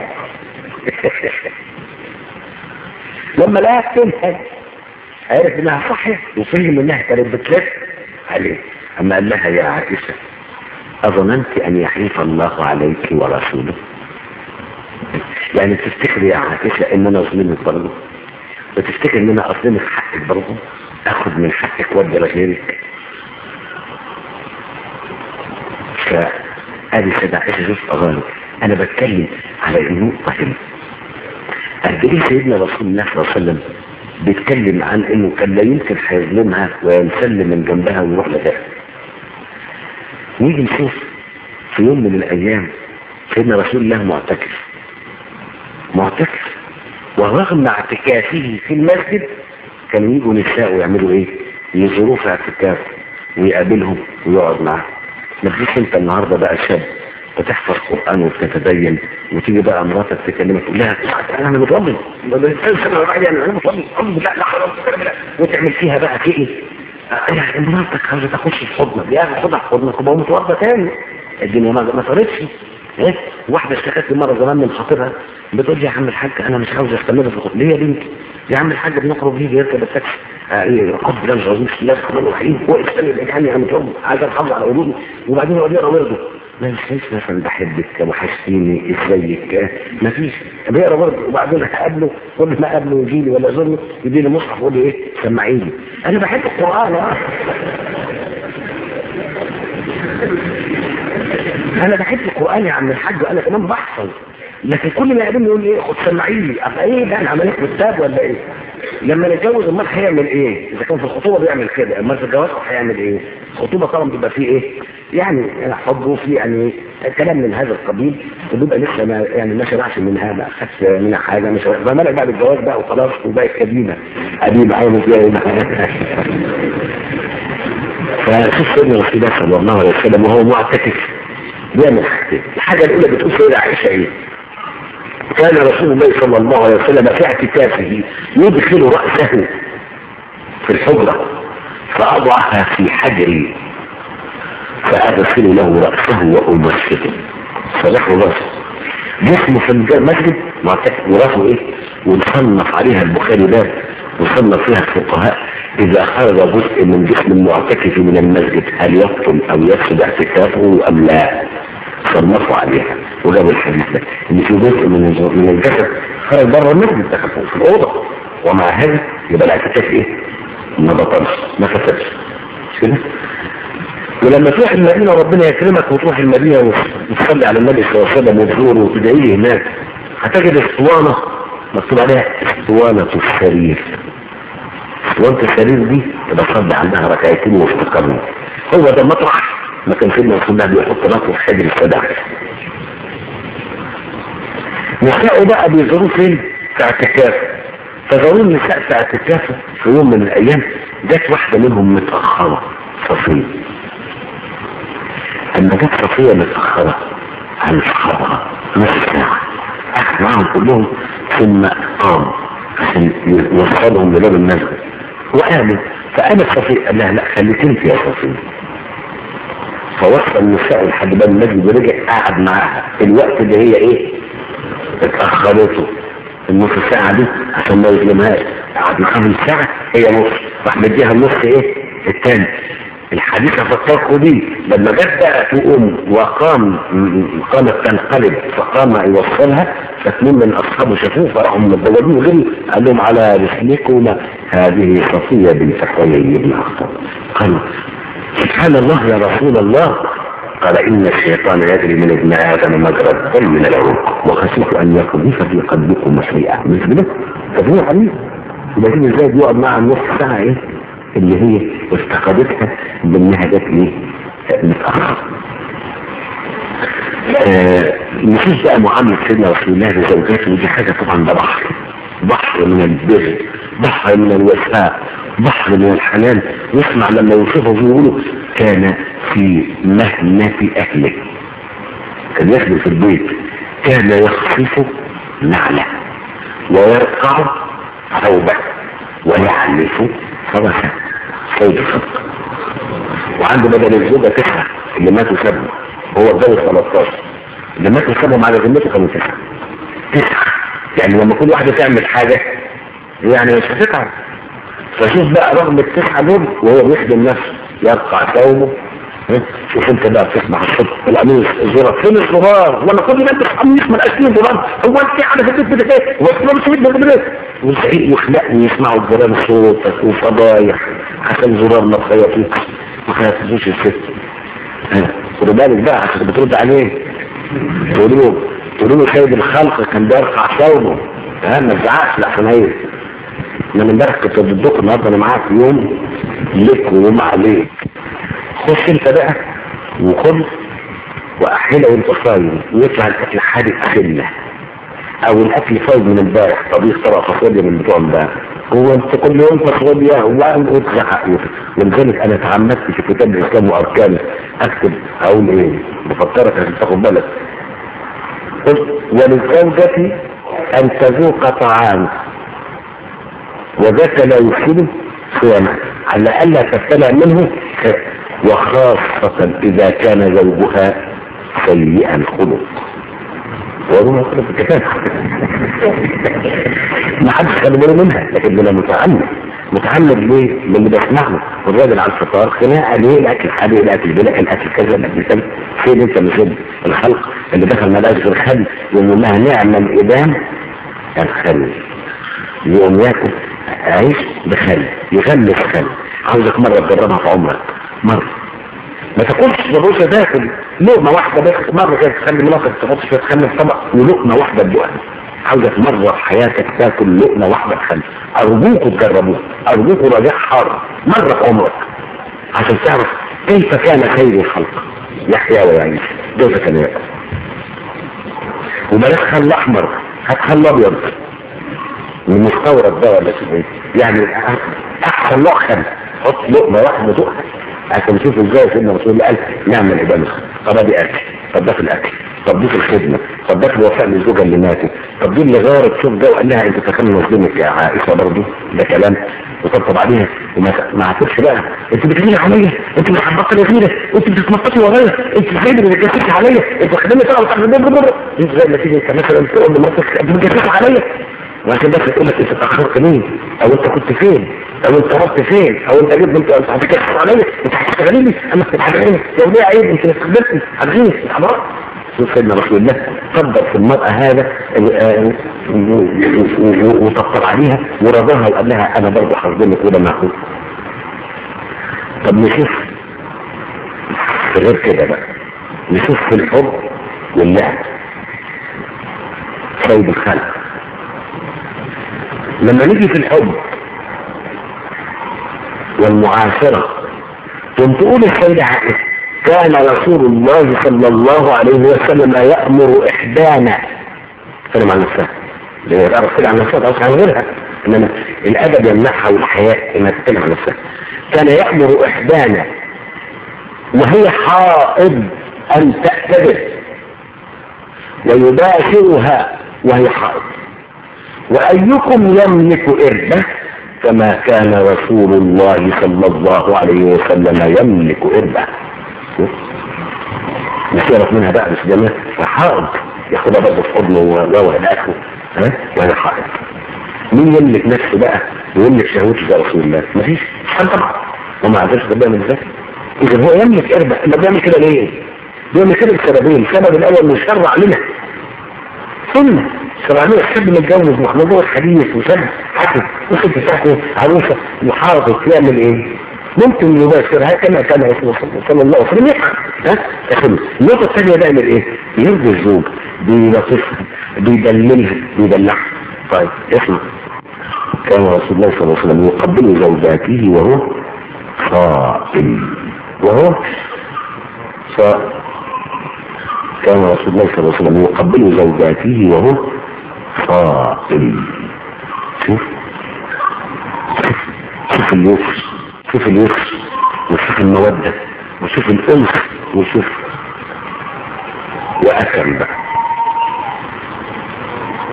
Speaker 2: لما لقاها بتنهز عرف انها صحية وفهم انها كانت بتلف عليه اما قال لها يا عائشة اظننت ان يحيف الله عليك ورسوله يعني تفتكري يا عائشة ان انا اظلمك برضه وتفتكر ان انا اظلمك حقك برضه اخد من حقك وادي لغيرك فادي سيدة عائشة شوف اغاني انا بتكلم على النقطة هنا قد ايه سيدنا رسول الله صلى الله عليه وسلم بيتكلم عن انه كان لا يمكن هيظلمها وينسلم من جنبها ويروح لها نيجي نشوف في يوم من الايام سيدنا رسول الله معتكف معتكف ورغم اعتكافه في المسجد كانوا يجوا نساء ويعملوا ايه يزوروه في اعتكاف ويقابلهم ويقعد معاهم ما تجيش انت النهارده بقى شاب بتحفظ قرآن وبتتدين وتيجي بقى مراتك تكلمك تقول لها انا متوضي انا متوضي لا لا حرام وتعمل فيها بقى في ايه؟ يعني مراتك عاوزه تخش في حضنك يا اخي خدها في حضنك وبقى متوضى تاني الدنيا ما ما صارتش ايه واحده اشتكت لي مره زمان من خطيبها بتقول لي يا عم الحاج انا مش عاوز استمر في الخطوبه ليه يا بنتي يا عم الحاج بنخرج يجي يركب التاكسي قد لا مش عاوزين لا الرحمن الرحيم وقف تاني يرجعني انا متوضى عايز احافظ على وضوئي وبعدين يقول لي انا برضه ما ينفعش مثلا بحبك وحشتيني ازيك ما فيش بيقرا برضه وبعدين هقابله كل ما اقابله يجي لي ولا يزورني يديني مصحف يقول لي ايه سمعي لي انا بحب القران اه انا بحب القران يا عم الحاج وانا كمان بحفظ لكن كل ما يقابلني يقول لي ايه خد سمعي لي ابقى ايه ده انا عمليه كتاب ولا ايه لما نتجوز امال هيعمل ايه اذا كان في الخطوبه بيعمل كده امال في الجواز هيعمل ايه الخطوبه طبعا بيبقى فيه ايه يعني حب وفي يعني كلام من هذا القبيل وبيبقى لسه ما يعني ما شرعش منها ما خدش منها حاجه مش فما بالك بعد الجواز بقى وخلاص وبقت قديمه قديمه عايزه فيها ايه فشوف سيدنا رسول الله صلى الله عليه وسلم وهو معتكف بيعمل حاجتين الحاجه الاولى بتقول سيدة عائشه ايه كان رسول الله صلى الله عليه وسلم في اعتكافه يدخل رأسه في الحجرة فأضعها في حجري فأدخل له رأسه وأمسكه فنحن رأسه جسمه في المسجد ورأسه ايه ونصنف عليها البخاري باب وصنف فيها الفقهاء إذا خرج جزء من جسم المعتكف من المسجد هل يبطل أو يفسد اعتكافه أم لا صنفوا عليها وجابوا الحديث ده ان في جزء من من الجسد خرج بره المسجد دخل في الاوضه ومع هذا يبقى الاعتكاف ايه؟ ما بطلش ما فسدش مش كده؟ ولما تروح المدينه ربنا يكرمك وتروح المدينه وتصلي على النبي صلى الله عليه وسلم وتزوره وتدعي له هناك هتجد اسطوانه مكتوب عليها اسطوانه السرير اسطوانه السرير دي تبقى صلي عندها ركعتين وافتكرنا هو ده مطرح ما كان سيدنا رسول الله بيحط راسه في حجر السدع نساء بقى بيزوروا فين في اعتكاف فزاروا النساء في اعتكاف في يوم من الايام جت واحدة منهم متأخرة صفية اما جت صفية متأخرة عن صحابها نص ساعة اخذ معهم كلهم ثم قام عشان يوصلهم لباب المسجد وقاموا فقامت صفية قال لها لا خليك انت يا صفية فوصل النساء لحد باب المسجد ورجع قعد معاها الوقت اللي هي ايه اتأخرته النص ساعة دي عشان ما يظلمهاش قعد معاها الساعة هي نص راح مديها النص ايه التاني الحديث فكركم دي لما جت بقى تقوم وقام قامت تنقلب فقام يوصلها فاثنين من اصحابه شافوه فراحوا متزوجين وغيره قال لهم على رسلكما هذه صفية بنت حيي بن اخطب قالوا سبحان الله يا رسول الله قال إن الشيطان يجري من ابن آدم مجرى الدم من العروق وخشيت أن يقذف في قلبكم شيئا مش كده؟ فهو حديث لكن ازاي بيقعد مع النص ساعة ايه اللي هي استقدتها بانها جت ايه متأخر آه نشوف بقى معاملة سيدنا رسول الله لزوجاته ودي حاجة طبعا ده بحر بحر من البر بحر من الوفاء بحر من الحنان يسمع لما يوصفه يقولوا كان في مهنة أهله كان يخدم في البيت
Speaker 1: كان يخصف نعله ويرقع ثوبه ويعلف فرسه سيد الصدق وعنده بدل الزوجة تسعة اللي ماتوا سبعه هو اتجوز 13 اللي ماتوا سبعه على ذمته كانوا تسعة تسعة يعني لما كل واحدة تعمل حاجة يعني مش هتتعب فشوف بقى رغم التسعة دول وهو بيخدم نفسه يرقع ثوبه ها؟ شوف انت بقى تسمع الصوت الامير الزرار فين الزرار ولا كل ما انت قميص من اسفين زرار هو انت على في البيت بتاعك هو انت مش بيت بتاعك والزعيق يخلق ويسمعوا الجيران صوتك وفضايح عشان زرار ما تخيطوش ما خيطتوش الست ها خدوا بالك بقى عشان بترد عليه تقولوا له تقولوا له سيد الخلق كان بيرفع ثوبه ها ما تزعقش لحسن هي انا امبارح كنت ضدكم النهارده انا معاك يوم لك ويوم عليك خش انت بقى وخد واحلى وانت صايم ويطلع الاكل حادق احله او الاكل فايض من امبارح طبيخ طبق فاصوليا من بتوع امبارح هو انت كل يوم فاصوليا وتزعق ولذلك انا تعمدت في كتاب الاسلام واركانه اكتب اقول ايه بفكرك عشان تاخد بالك قلت وللزوجة ان تذوق طعامك وذاك لا يفسد صيامه على الا تبتلع منه وخاصة اذا كان زوجها سيئا الخلق وهو خلق الكتاب ما حدش خلي باله منها لكن انا متعمد متعمد ليه؟ للي بسمعه والراجل على الفطار خناقه ليه الاكل حادق الاكل بلا الاكل كذا الاكل كذا فين انت من الخلق اللي دخل ملاش غير خل يقول لها نعم الادام الخل يقوم ياكل عيش بخل يغلف خل عاوزك مرة تجربها في عمرك مرة ما تاكلش ببوسه تاكل لقمة واحدة بس مرة كده تخلي مناطق تحط شوية خل في طبق ولقمة واحدة تدوقها عاوزك مرة في حياتك تاكل لقمة واحدة بخل أرجوكوا تجربوها أرجوكوا رجاء حار مرة في عمرك عشان تعرف كيف كان خير الخلق يحيى ويعيش كيف كان يأكل وبلاش خل أحمر هات خل أبيض المستورد ده ولا شيء يعني احسن نوع خل حط لقمه واحده ذوقها عشان تشوف ازاي سيدنا رسول الله قال نعمل عباده طب ادي اكل طب ده في الاكل طب دي في الخدمه طب ده في الوفاء للزوجه اللي ماتت طب دي اللي غارت شوف ده وقال لها انت تكمل مظلمك يا عائشه برضه ده كلام وطبطب عليها وما ما عاتبش بقى انت بتغيري عليا انت بتحبطي غيره انت بتتنططي ورايا انت ازاي بتجسسي عليا انت خدمني تقعد تعمل انت زي ما تيجي انت مثلا تقول لمراتك انت بتجسسي عليا وعشان بس تقول لك انت اتاخرت ليه او انت كنت فين او انت رحت فين او انت جيت انت انت هتكشف عليا انت هتشتغلي لي انا كنت هتغني لو ليه عيب انت استخدمتني هتغني حضرتك شوف سيدنا رسول الله قدر في المرأة هذا وطبطب عليها ورضاها وقال لها انا برضه هخدمك وده معقول طب نشوف غير كده بقى نشوف في الحب واللعب سيد الخلق لما نيجي في الحب والمعاشرة تقوم تقول السيدة عائشة كان رسول الله صلى الله عليه وسلم يأمر إحدانا سلم عن نفسها ليه تعرف كده عن نفسها تعرف عن غيرها إنما الأدب يمنعها والحياء إنها تتكلم عن نفسها كان يأمر إحدانا وهي حائض أن تعتذر ويباشرها وهي حائض وأيكم يملك إربة كما كان رسول الله صلى الله عليه وسلم يملك إربة مش يعرف منها بقى مش جميع حائض ياخدها برضه في حضنه وهو الاكل ها وهي حائض مين يملك نفسه بقى ويملك شهوته زي رسول الله مفيش حد طبعا وما عرفش ده بيعمل ازاي اذا هو يملك إربة ما بيعمل كده ليه بيعمل كده لسببين السبب الاول انه شرع لنا سنه سبعمية حد متجوز محمود حديث وشاب حسن وست تحته عروسة محافظ يعمل ايه ممكن يباشرها كما كان رسول الله صلى الله عليه وسلم يفعل ها يخلص النقطة الثانية ده يعمل ايه يرضي الزوج بيلطفها بيدللها بيدلعها طيب اسمع كان رسول الله صلى الله عليه وسلم يقبل زوجاته وهو صائم وهو صائم كان رسول الله صلى الله عليه وسلم يقبل زوجاته وهو صائم شوف شوف اليسر شوف اليسر وشوف المودة وشوف الأنس وشوف وأكل بقى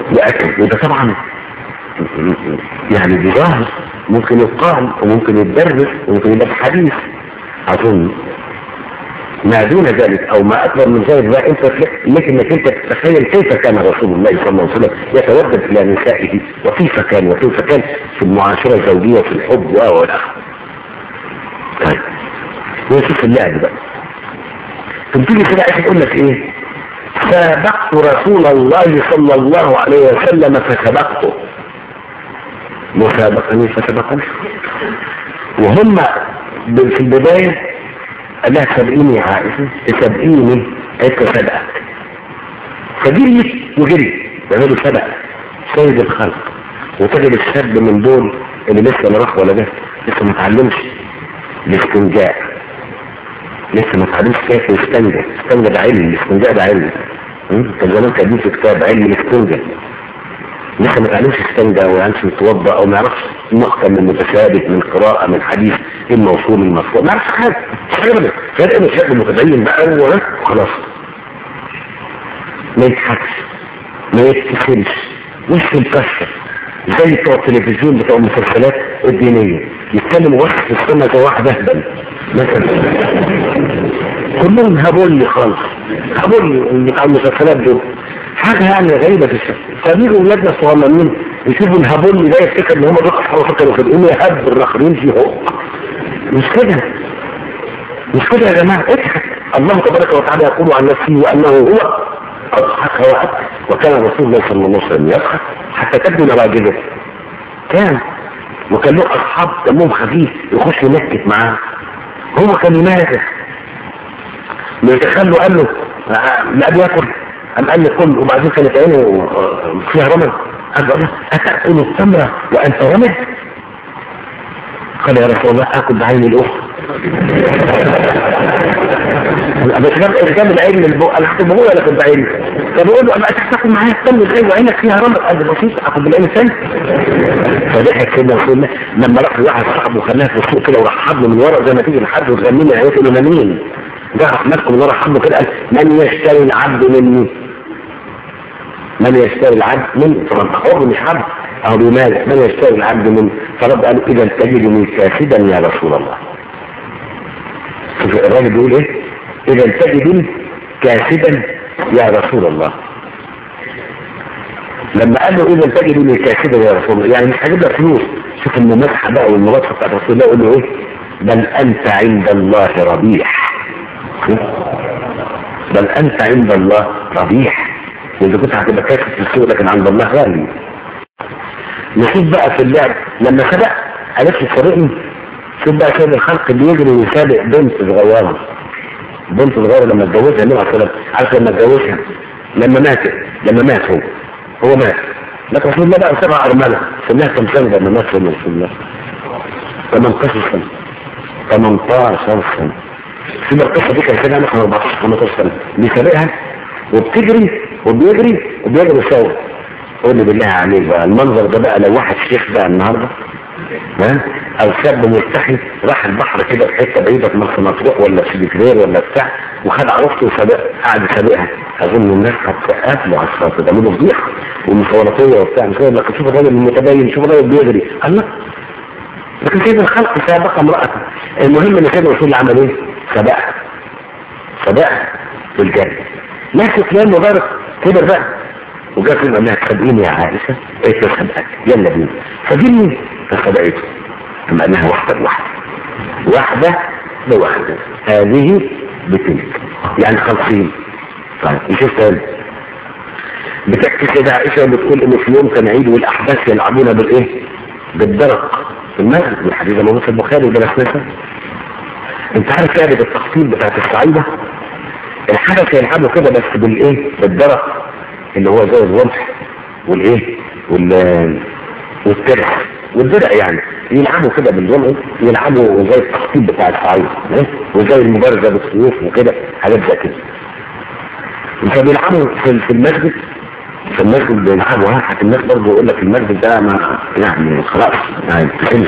Speaker 1: واكل وده طبعا يعني دي ظاهر ممكن يقال وممكن يتدرس وممكن يبقى في حديث اظن ما دون ذلك او ما اكبر من ذلك بقى انت لك انك انت تتخيل كيف كان رسول الله صلى الله عليه وسلم يتودد الى نسائه وكيف كان وكيف كان في المعاشره الزوجيه في الحب و والى اخره. طيب ونشوف اللعب بقى. تبتدي كده عايز تقول لك ايه؟ سابقت رسول الله صلى الله عليه وسلم فسبقته. مسابقني فسبقني. وهم في البدايه قال لها سابقيني يا عائشة سابقيني قالت له سبقك فجريت وجري بيعملوا سبق سيد الخلق وتجد الشاب من دول اللي لسه لا راح ولا جه لسه ما اتعلمش الاستنجاء لسه ما اتعلمش كيف يستنجى استنجى ده علم الاستنجاء ده علم كان زمان كاتبين في كتاب علم الاستنجاء لسه ما تعلمش استنجى او يعرفش يتوضا او ما يعرفش نقطه من متشابه من قراءه من حديث ايه الموصول المرفوع ما يعرفش حاجه مش حاجه ابدا فرق انه شاب متدين بقى وخلاص ما يضحكش ما يبتسمش وشه مكسر زي بتوع التلفزيون بتوع المسلسلات الدينيه يتكلم وسط في السنه زي واحد اهبل مثلا كلهم هبول خالص هبول بتاع المسلسلات دول حاجة يعني غريبة في الشكل فبيجوا ولادنا الصغننين يشوفوا الهبول ده يفتكر ان هم دول اصحاب فكروا كده يقوموا يهب الاخرين في هو مش كده مش كده يا جماعة اضحك الله تبارك وتعالى يقول عن نفسه وانه هو اضحك وابكى وكان رسول الله صلى الله عليه وسلم يضحك حتى تبدو نواجذه كان وكان له اصحاب دمهم خفيف يخش ينكت معاه هو كان ينازح يتخلوا قال له لا بياكل أم قال لي كل وبعدين كانت عينه فيها رمل قال له أتأكل التمرة وأنت رمل قال يا رسول الله أكل بعين الأخرى بس جاب إرجام العين من البوء أنا حكم بقول ولا كنت بعيني فبقول له أما تاكل معايا التمر العين وعينك فيها رمل قال له بسيط أكل بالعين الثاني فضحك سيدنا رسول الله لما راح لواحد صاحبه وخلاها في السوق كده وراح حضنه من ورا زي ما تيجي لحد وتغني لي عينيه له مين ده رحمتكم من ورا حضنه كده قال من يشتري العبد مني من يشتري العبد من طبعا حر مش عبد او بمال من يشتري العبد من فرب قال اذا تجدني كاسدا يا رسول الله شوف الراجل بيقول ايه اذا تجدني كاسدا يا رسول الله لما قال له اذا تجدني كاسدا يا رسول الله يعني مش هجيب لك فلوس شوف الممسحه بقى والملاطفه بتاعت رسول الله يقول له ايه بل انت عند الله ربيح بل انت عند الله ربيح واذا كنت هتبقى كاسب في السوق لكن عند الله غالي نشوف بقى في اللعب لما سبق قالت لي سابقني شوف بقى سيد الخلق اللي يجري ويسابق بنت صغيره بنت صغيره لما اتجوزها النبي عليه الصلاه عارف لما اتجوزها لما مات لما مات هو هو مات لكن رسول الله بقى سبع ارمله سنها كم سنه لما مات سيدنا رسول الله 18 سنه 18 سنه في القصه دي كان سنه مثلا 14 15 سنه بيسابقها وبتجري وبيجري وبيجري سوا قول لي بالله عليك بقى المنظر ده بقى لو واحد شيخ بقى النهارده ها او شاب ملتحي راح البحر كده في حته بعيده في مرسى مطروح ولا في بكرير ولا بتاع وخد عروسته وسابق قعد يسابقها اظن الناس هتسقف له على الشاطئ ده له فضيحه ومصوراتيه وبتاع مش لك شوف الراجل المتدين شوف الراجل بيجري الله لكن سيد الخلق سابق امرأته المهم ان سيد الرسول عمل ايه؟ سبقها سبقها بالجري ناس اسلام مبارك كبر بقى وجاء في انها تسبقيني يا عائشة قالت له سبقك يلا بينا فجني فسبقته اما انها واحدة بواحدة واحدة بواحدة هذه بتلك يعني خمسين طيب نشوف تاني بتحكي كده عائشة بتقول ان في يوم كان عيد والاحداث يلعبون بالايه بالدرق في المسجد الحديث موجود في البخاري ودرسناها انت عارف لعبة التخطيط بتاعت الصعيدة الحدث يلعبوا كده بس بالايه بالدرق اللي هو زي الرمح والايه وال والترع والدرع يعني يلعبوا كده بالرمح يلعبوا زي التخطيط بتاع الصعيد وزي المبارزه بالسيوف وكده حاجات زي كده فبيلعبوا في في المسجد في المسجد بيلعبوا ها حتى الناس برضه يقول لك المسجد ده ما يعني خلاص يعني تخلص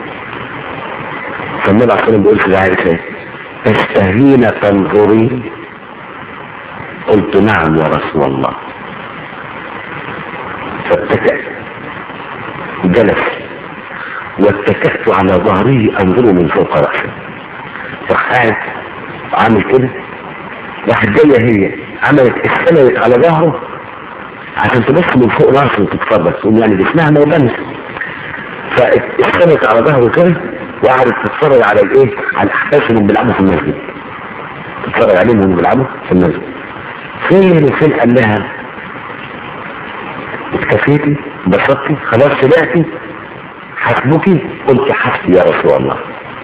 Speaker 1: فالنبي عليه الصلاه بيقول كده عارف ايه تستهين تنظرين قلت نعم يا رسول الله فاتكأ جلس واتكأت على ظهره انظر من فوق رأسه راح قاعد عامل كده راحت جاية هي عملت استندت على ظهره عشان تبص من فوق راسه وتتفرج تقول يعني جسمها ما يبانش فاستندت على ظهره كده وقعدت تتفرج على الايه على الاحداث اللي بيلعبوا في المسجد تتفرج عليهم وهم بيلعبوا في المسجد فين فين قال لها اكتفيتي بسطتي خلاص سمعتي حسبك قلت حسبي يا رسول الله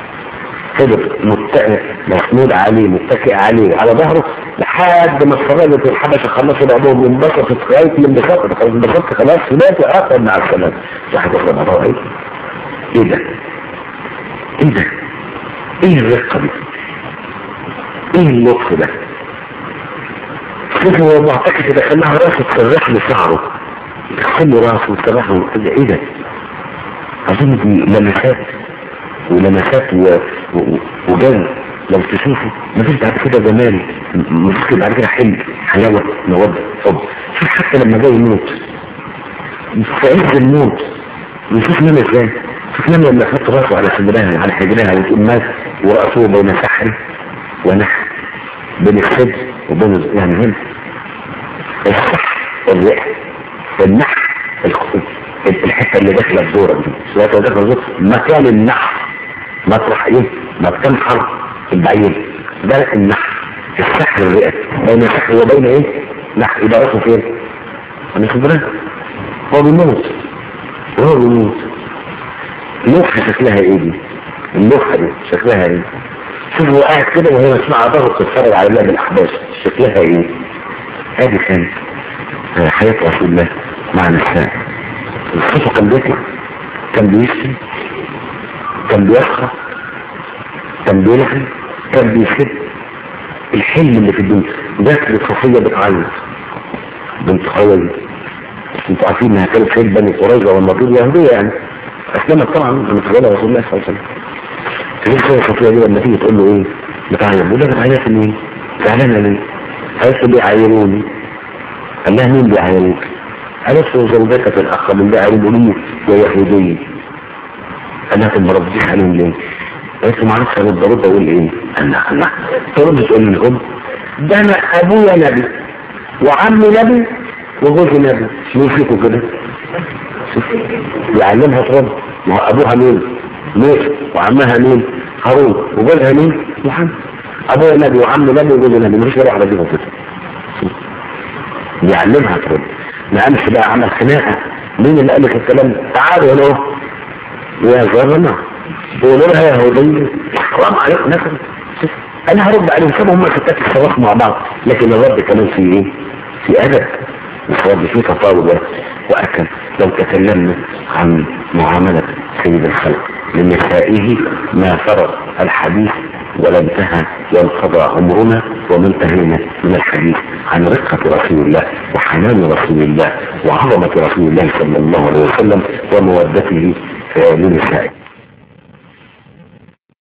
Speaker 1: فضل متكئ مسنود عليه متكئ عليه على ظهره لحد ما اتفرجت الحبشه خلصوا بعضهم انبسطت لغايه ما انبسطت خلاص انبسطت خلاص سمعت واخر مع السلامه راحت واخده بعضها ايه؟ ايه ده؟ ايه ده؟ ايه الرقه دي؟ ايه اللطف ده؟ شوفوا هو معتكف ده خلاها راسه تسرح له شعره تغسل له راسه وتسرح له ايه ده؟ اظن دي لمسات ولمسات و... و... وجو لو تشوفه مفيش بعد كده جمال مفيش بعد كده حلم حلاوة مودة حب شوف حتى لما جاي يموت في عز الموت نشوف نام ازاي شوف نام لما يحط راسه على صدرها على حجرها وتقوم مات ورأسه بين سحر ونحر بين الصدر وبين يعني هنا السحر الرئة النحر الخطوط الحته اللي داخله الزوره دي سواء داخله الزوره مكان النحر مطرح ايه مكان حرب البعيد ده النحر السحر الرئه بين السحر وبين ايه نحر يبقى راسه فين انا خبره هو بيموت هو بيموت اللوحه شكلها ايه دي اللوحه دي شكلها ايه شوف هو قاعد كده وهي مسمعه ظهره بتتفرج على الله بالاحداث شكلها ايه هذه كانت حياه رسول الله مع نساء الصوت كان بيطلع كان بيشتم كان بيسخر كان بيلحن كان بيسد الحلم اللي في الدنيا جات صفية بتعيط بنت خوي انتوا عارفين انها كانت سيد بني قريظة والنضير يهودية يعني اسلمت طبعا من تقولها رسول الله صلى الله عليه وسلم تقول سيدة صفية دي لما تيجي تقول له ايه بتعيط بيقول لها بتعيط ليه؟ زعلانة ليه؟ قالت له بيعايروني قال لها مين بيعايروك؟ قالت له زوجتك الاخ من ده عربوني ويهودي قال لها طب ما رديش عليهم ليه؟ قالت له معرفش انا برد اقول ايه؟ قال لها لا ترد تقول لهم ده انا ابويا نبي وعمي نبي وجوزي نبي مين فيكم كده؟ يعلمها ترد ما هو ابوها مين؟ موسى وعمها مين؟ هارون وجوزها مين؟ محمد ابويا نبي وعمي نبي وجوزي نبي مفيش غير واحده فيهم كده يعلمها ترد ما قالش بقى عمل خناقه مين اللي قال لك الكلام ده؟ تعالوا هنا اهو يا زرنا بيقولوا لها يا هودي حرام عليكم ناكل انا هرد عليهم سابوا هم ستات الصواخ مع بعض لكن الرد كمان في ايه؟ في ادب مش رد فيه تطاول واكل لو تكلمنا عن معامله سيد الخلق لنسائه ما فرض الحديث ولا انتهى وانقضى عمرنا وما انتهينا من الحديث عن رقة رسول الله وحنان رسول الله وعظمة رسول الله صلى الله عليه وسلم ومودته لنسائه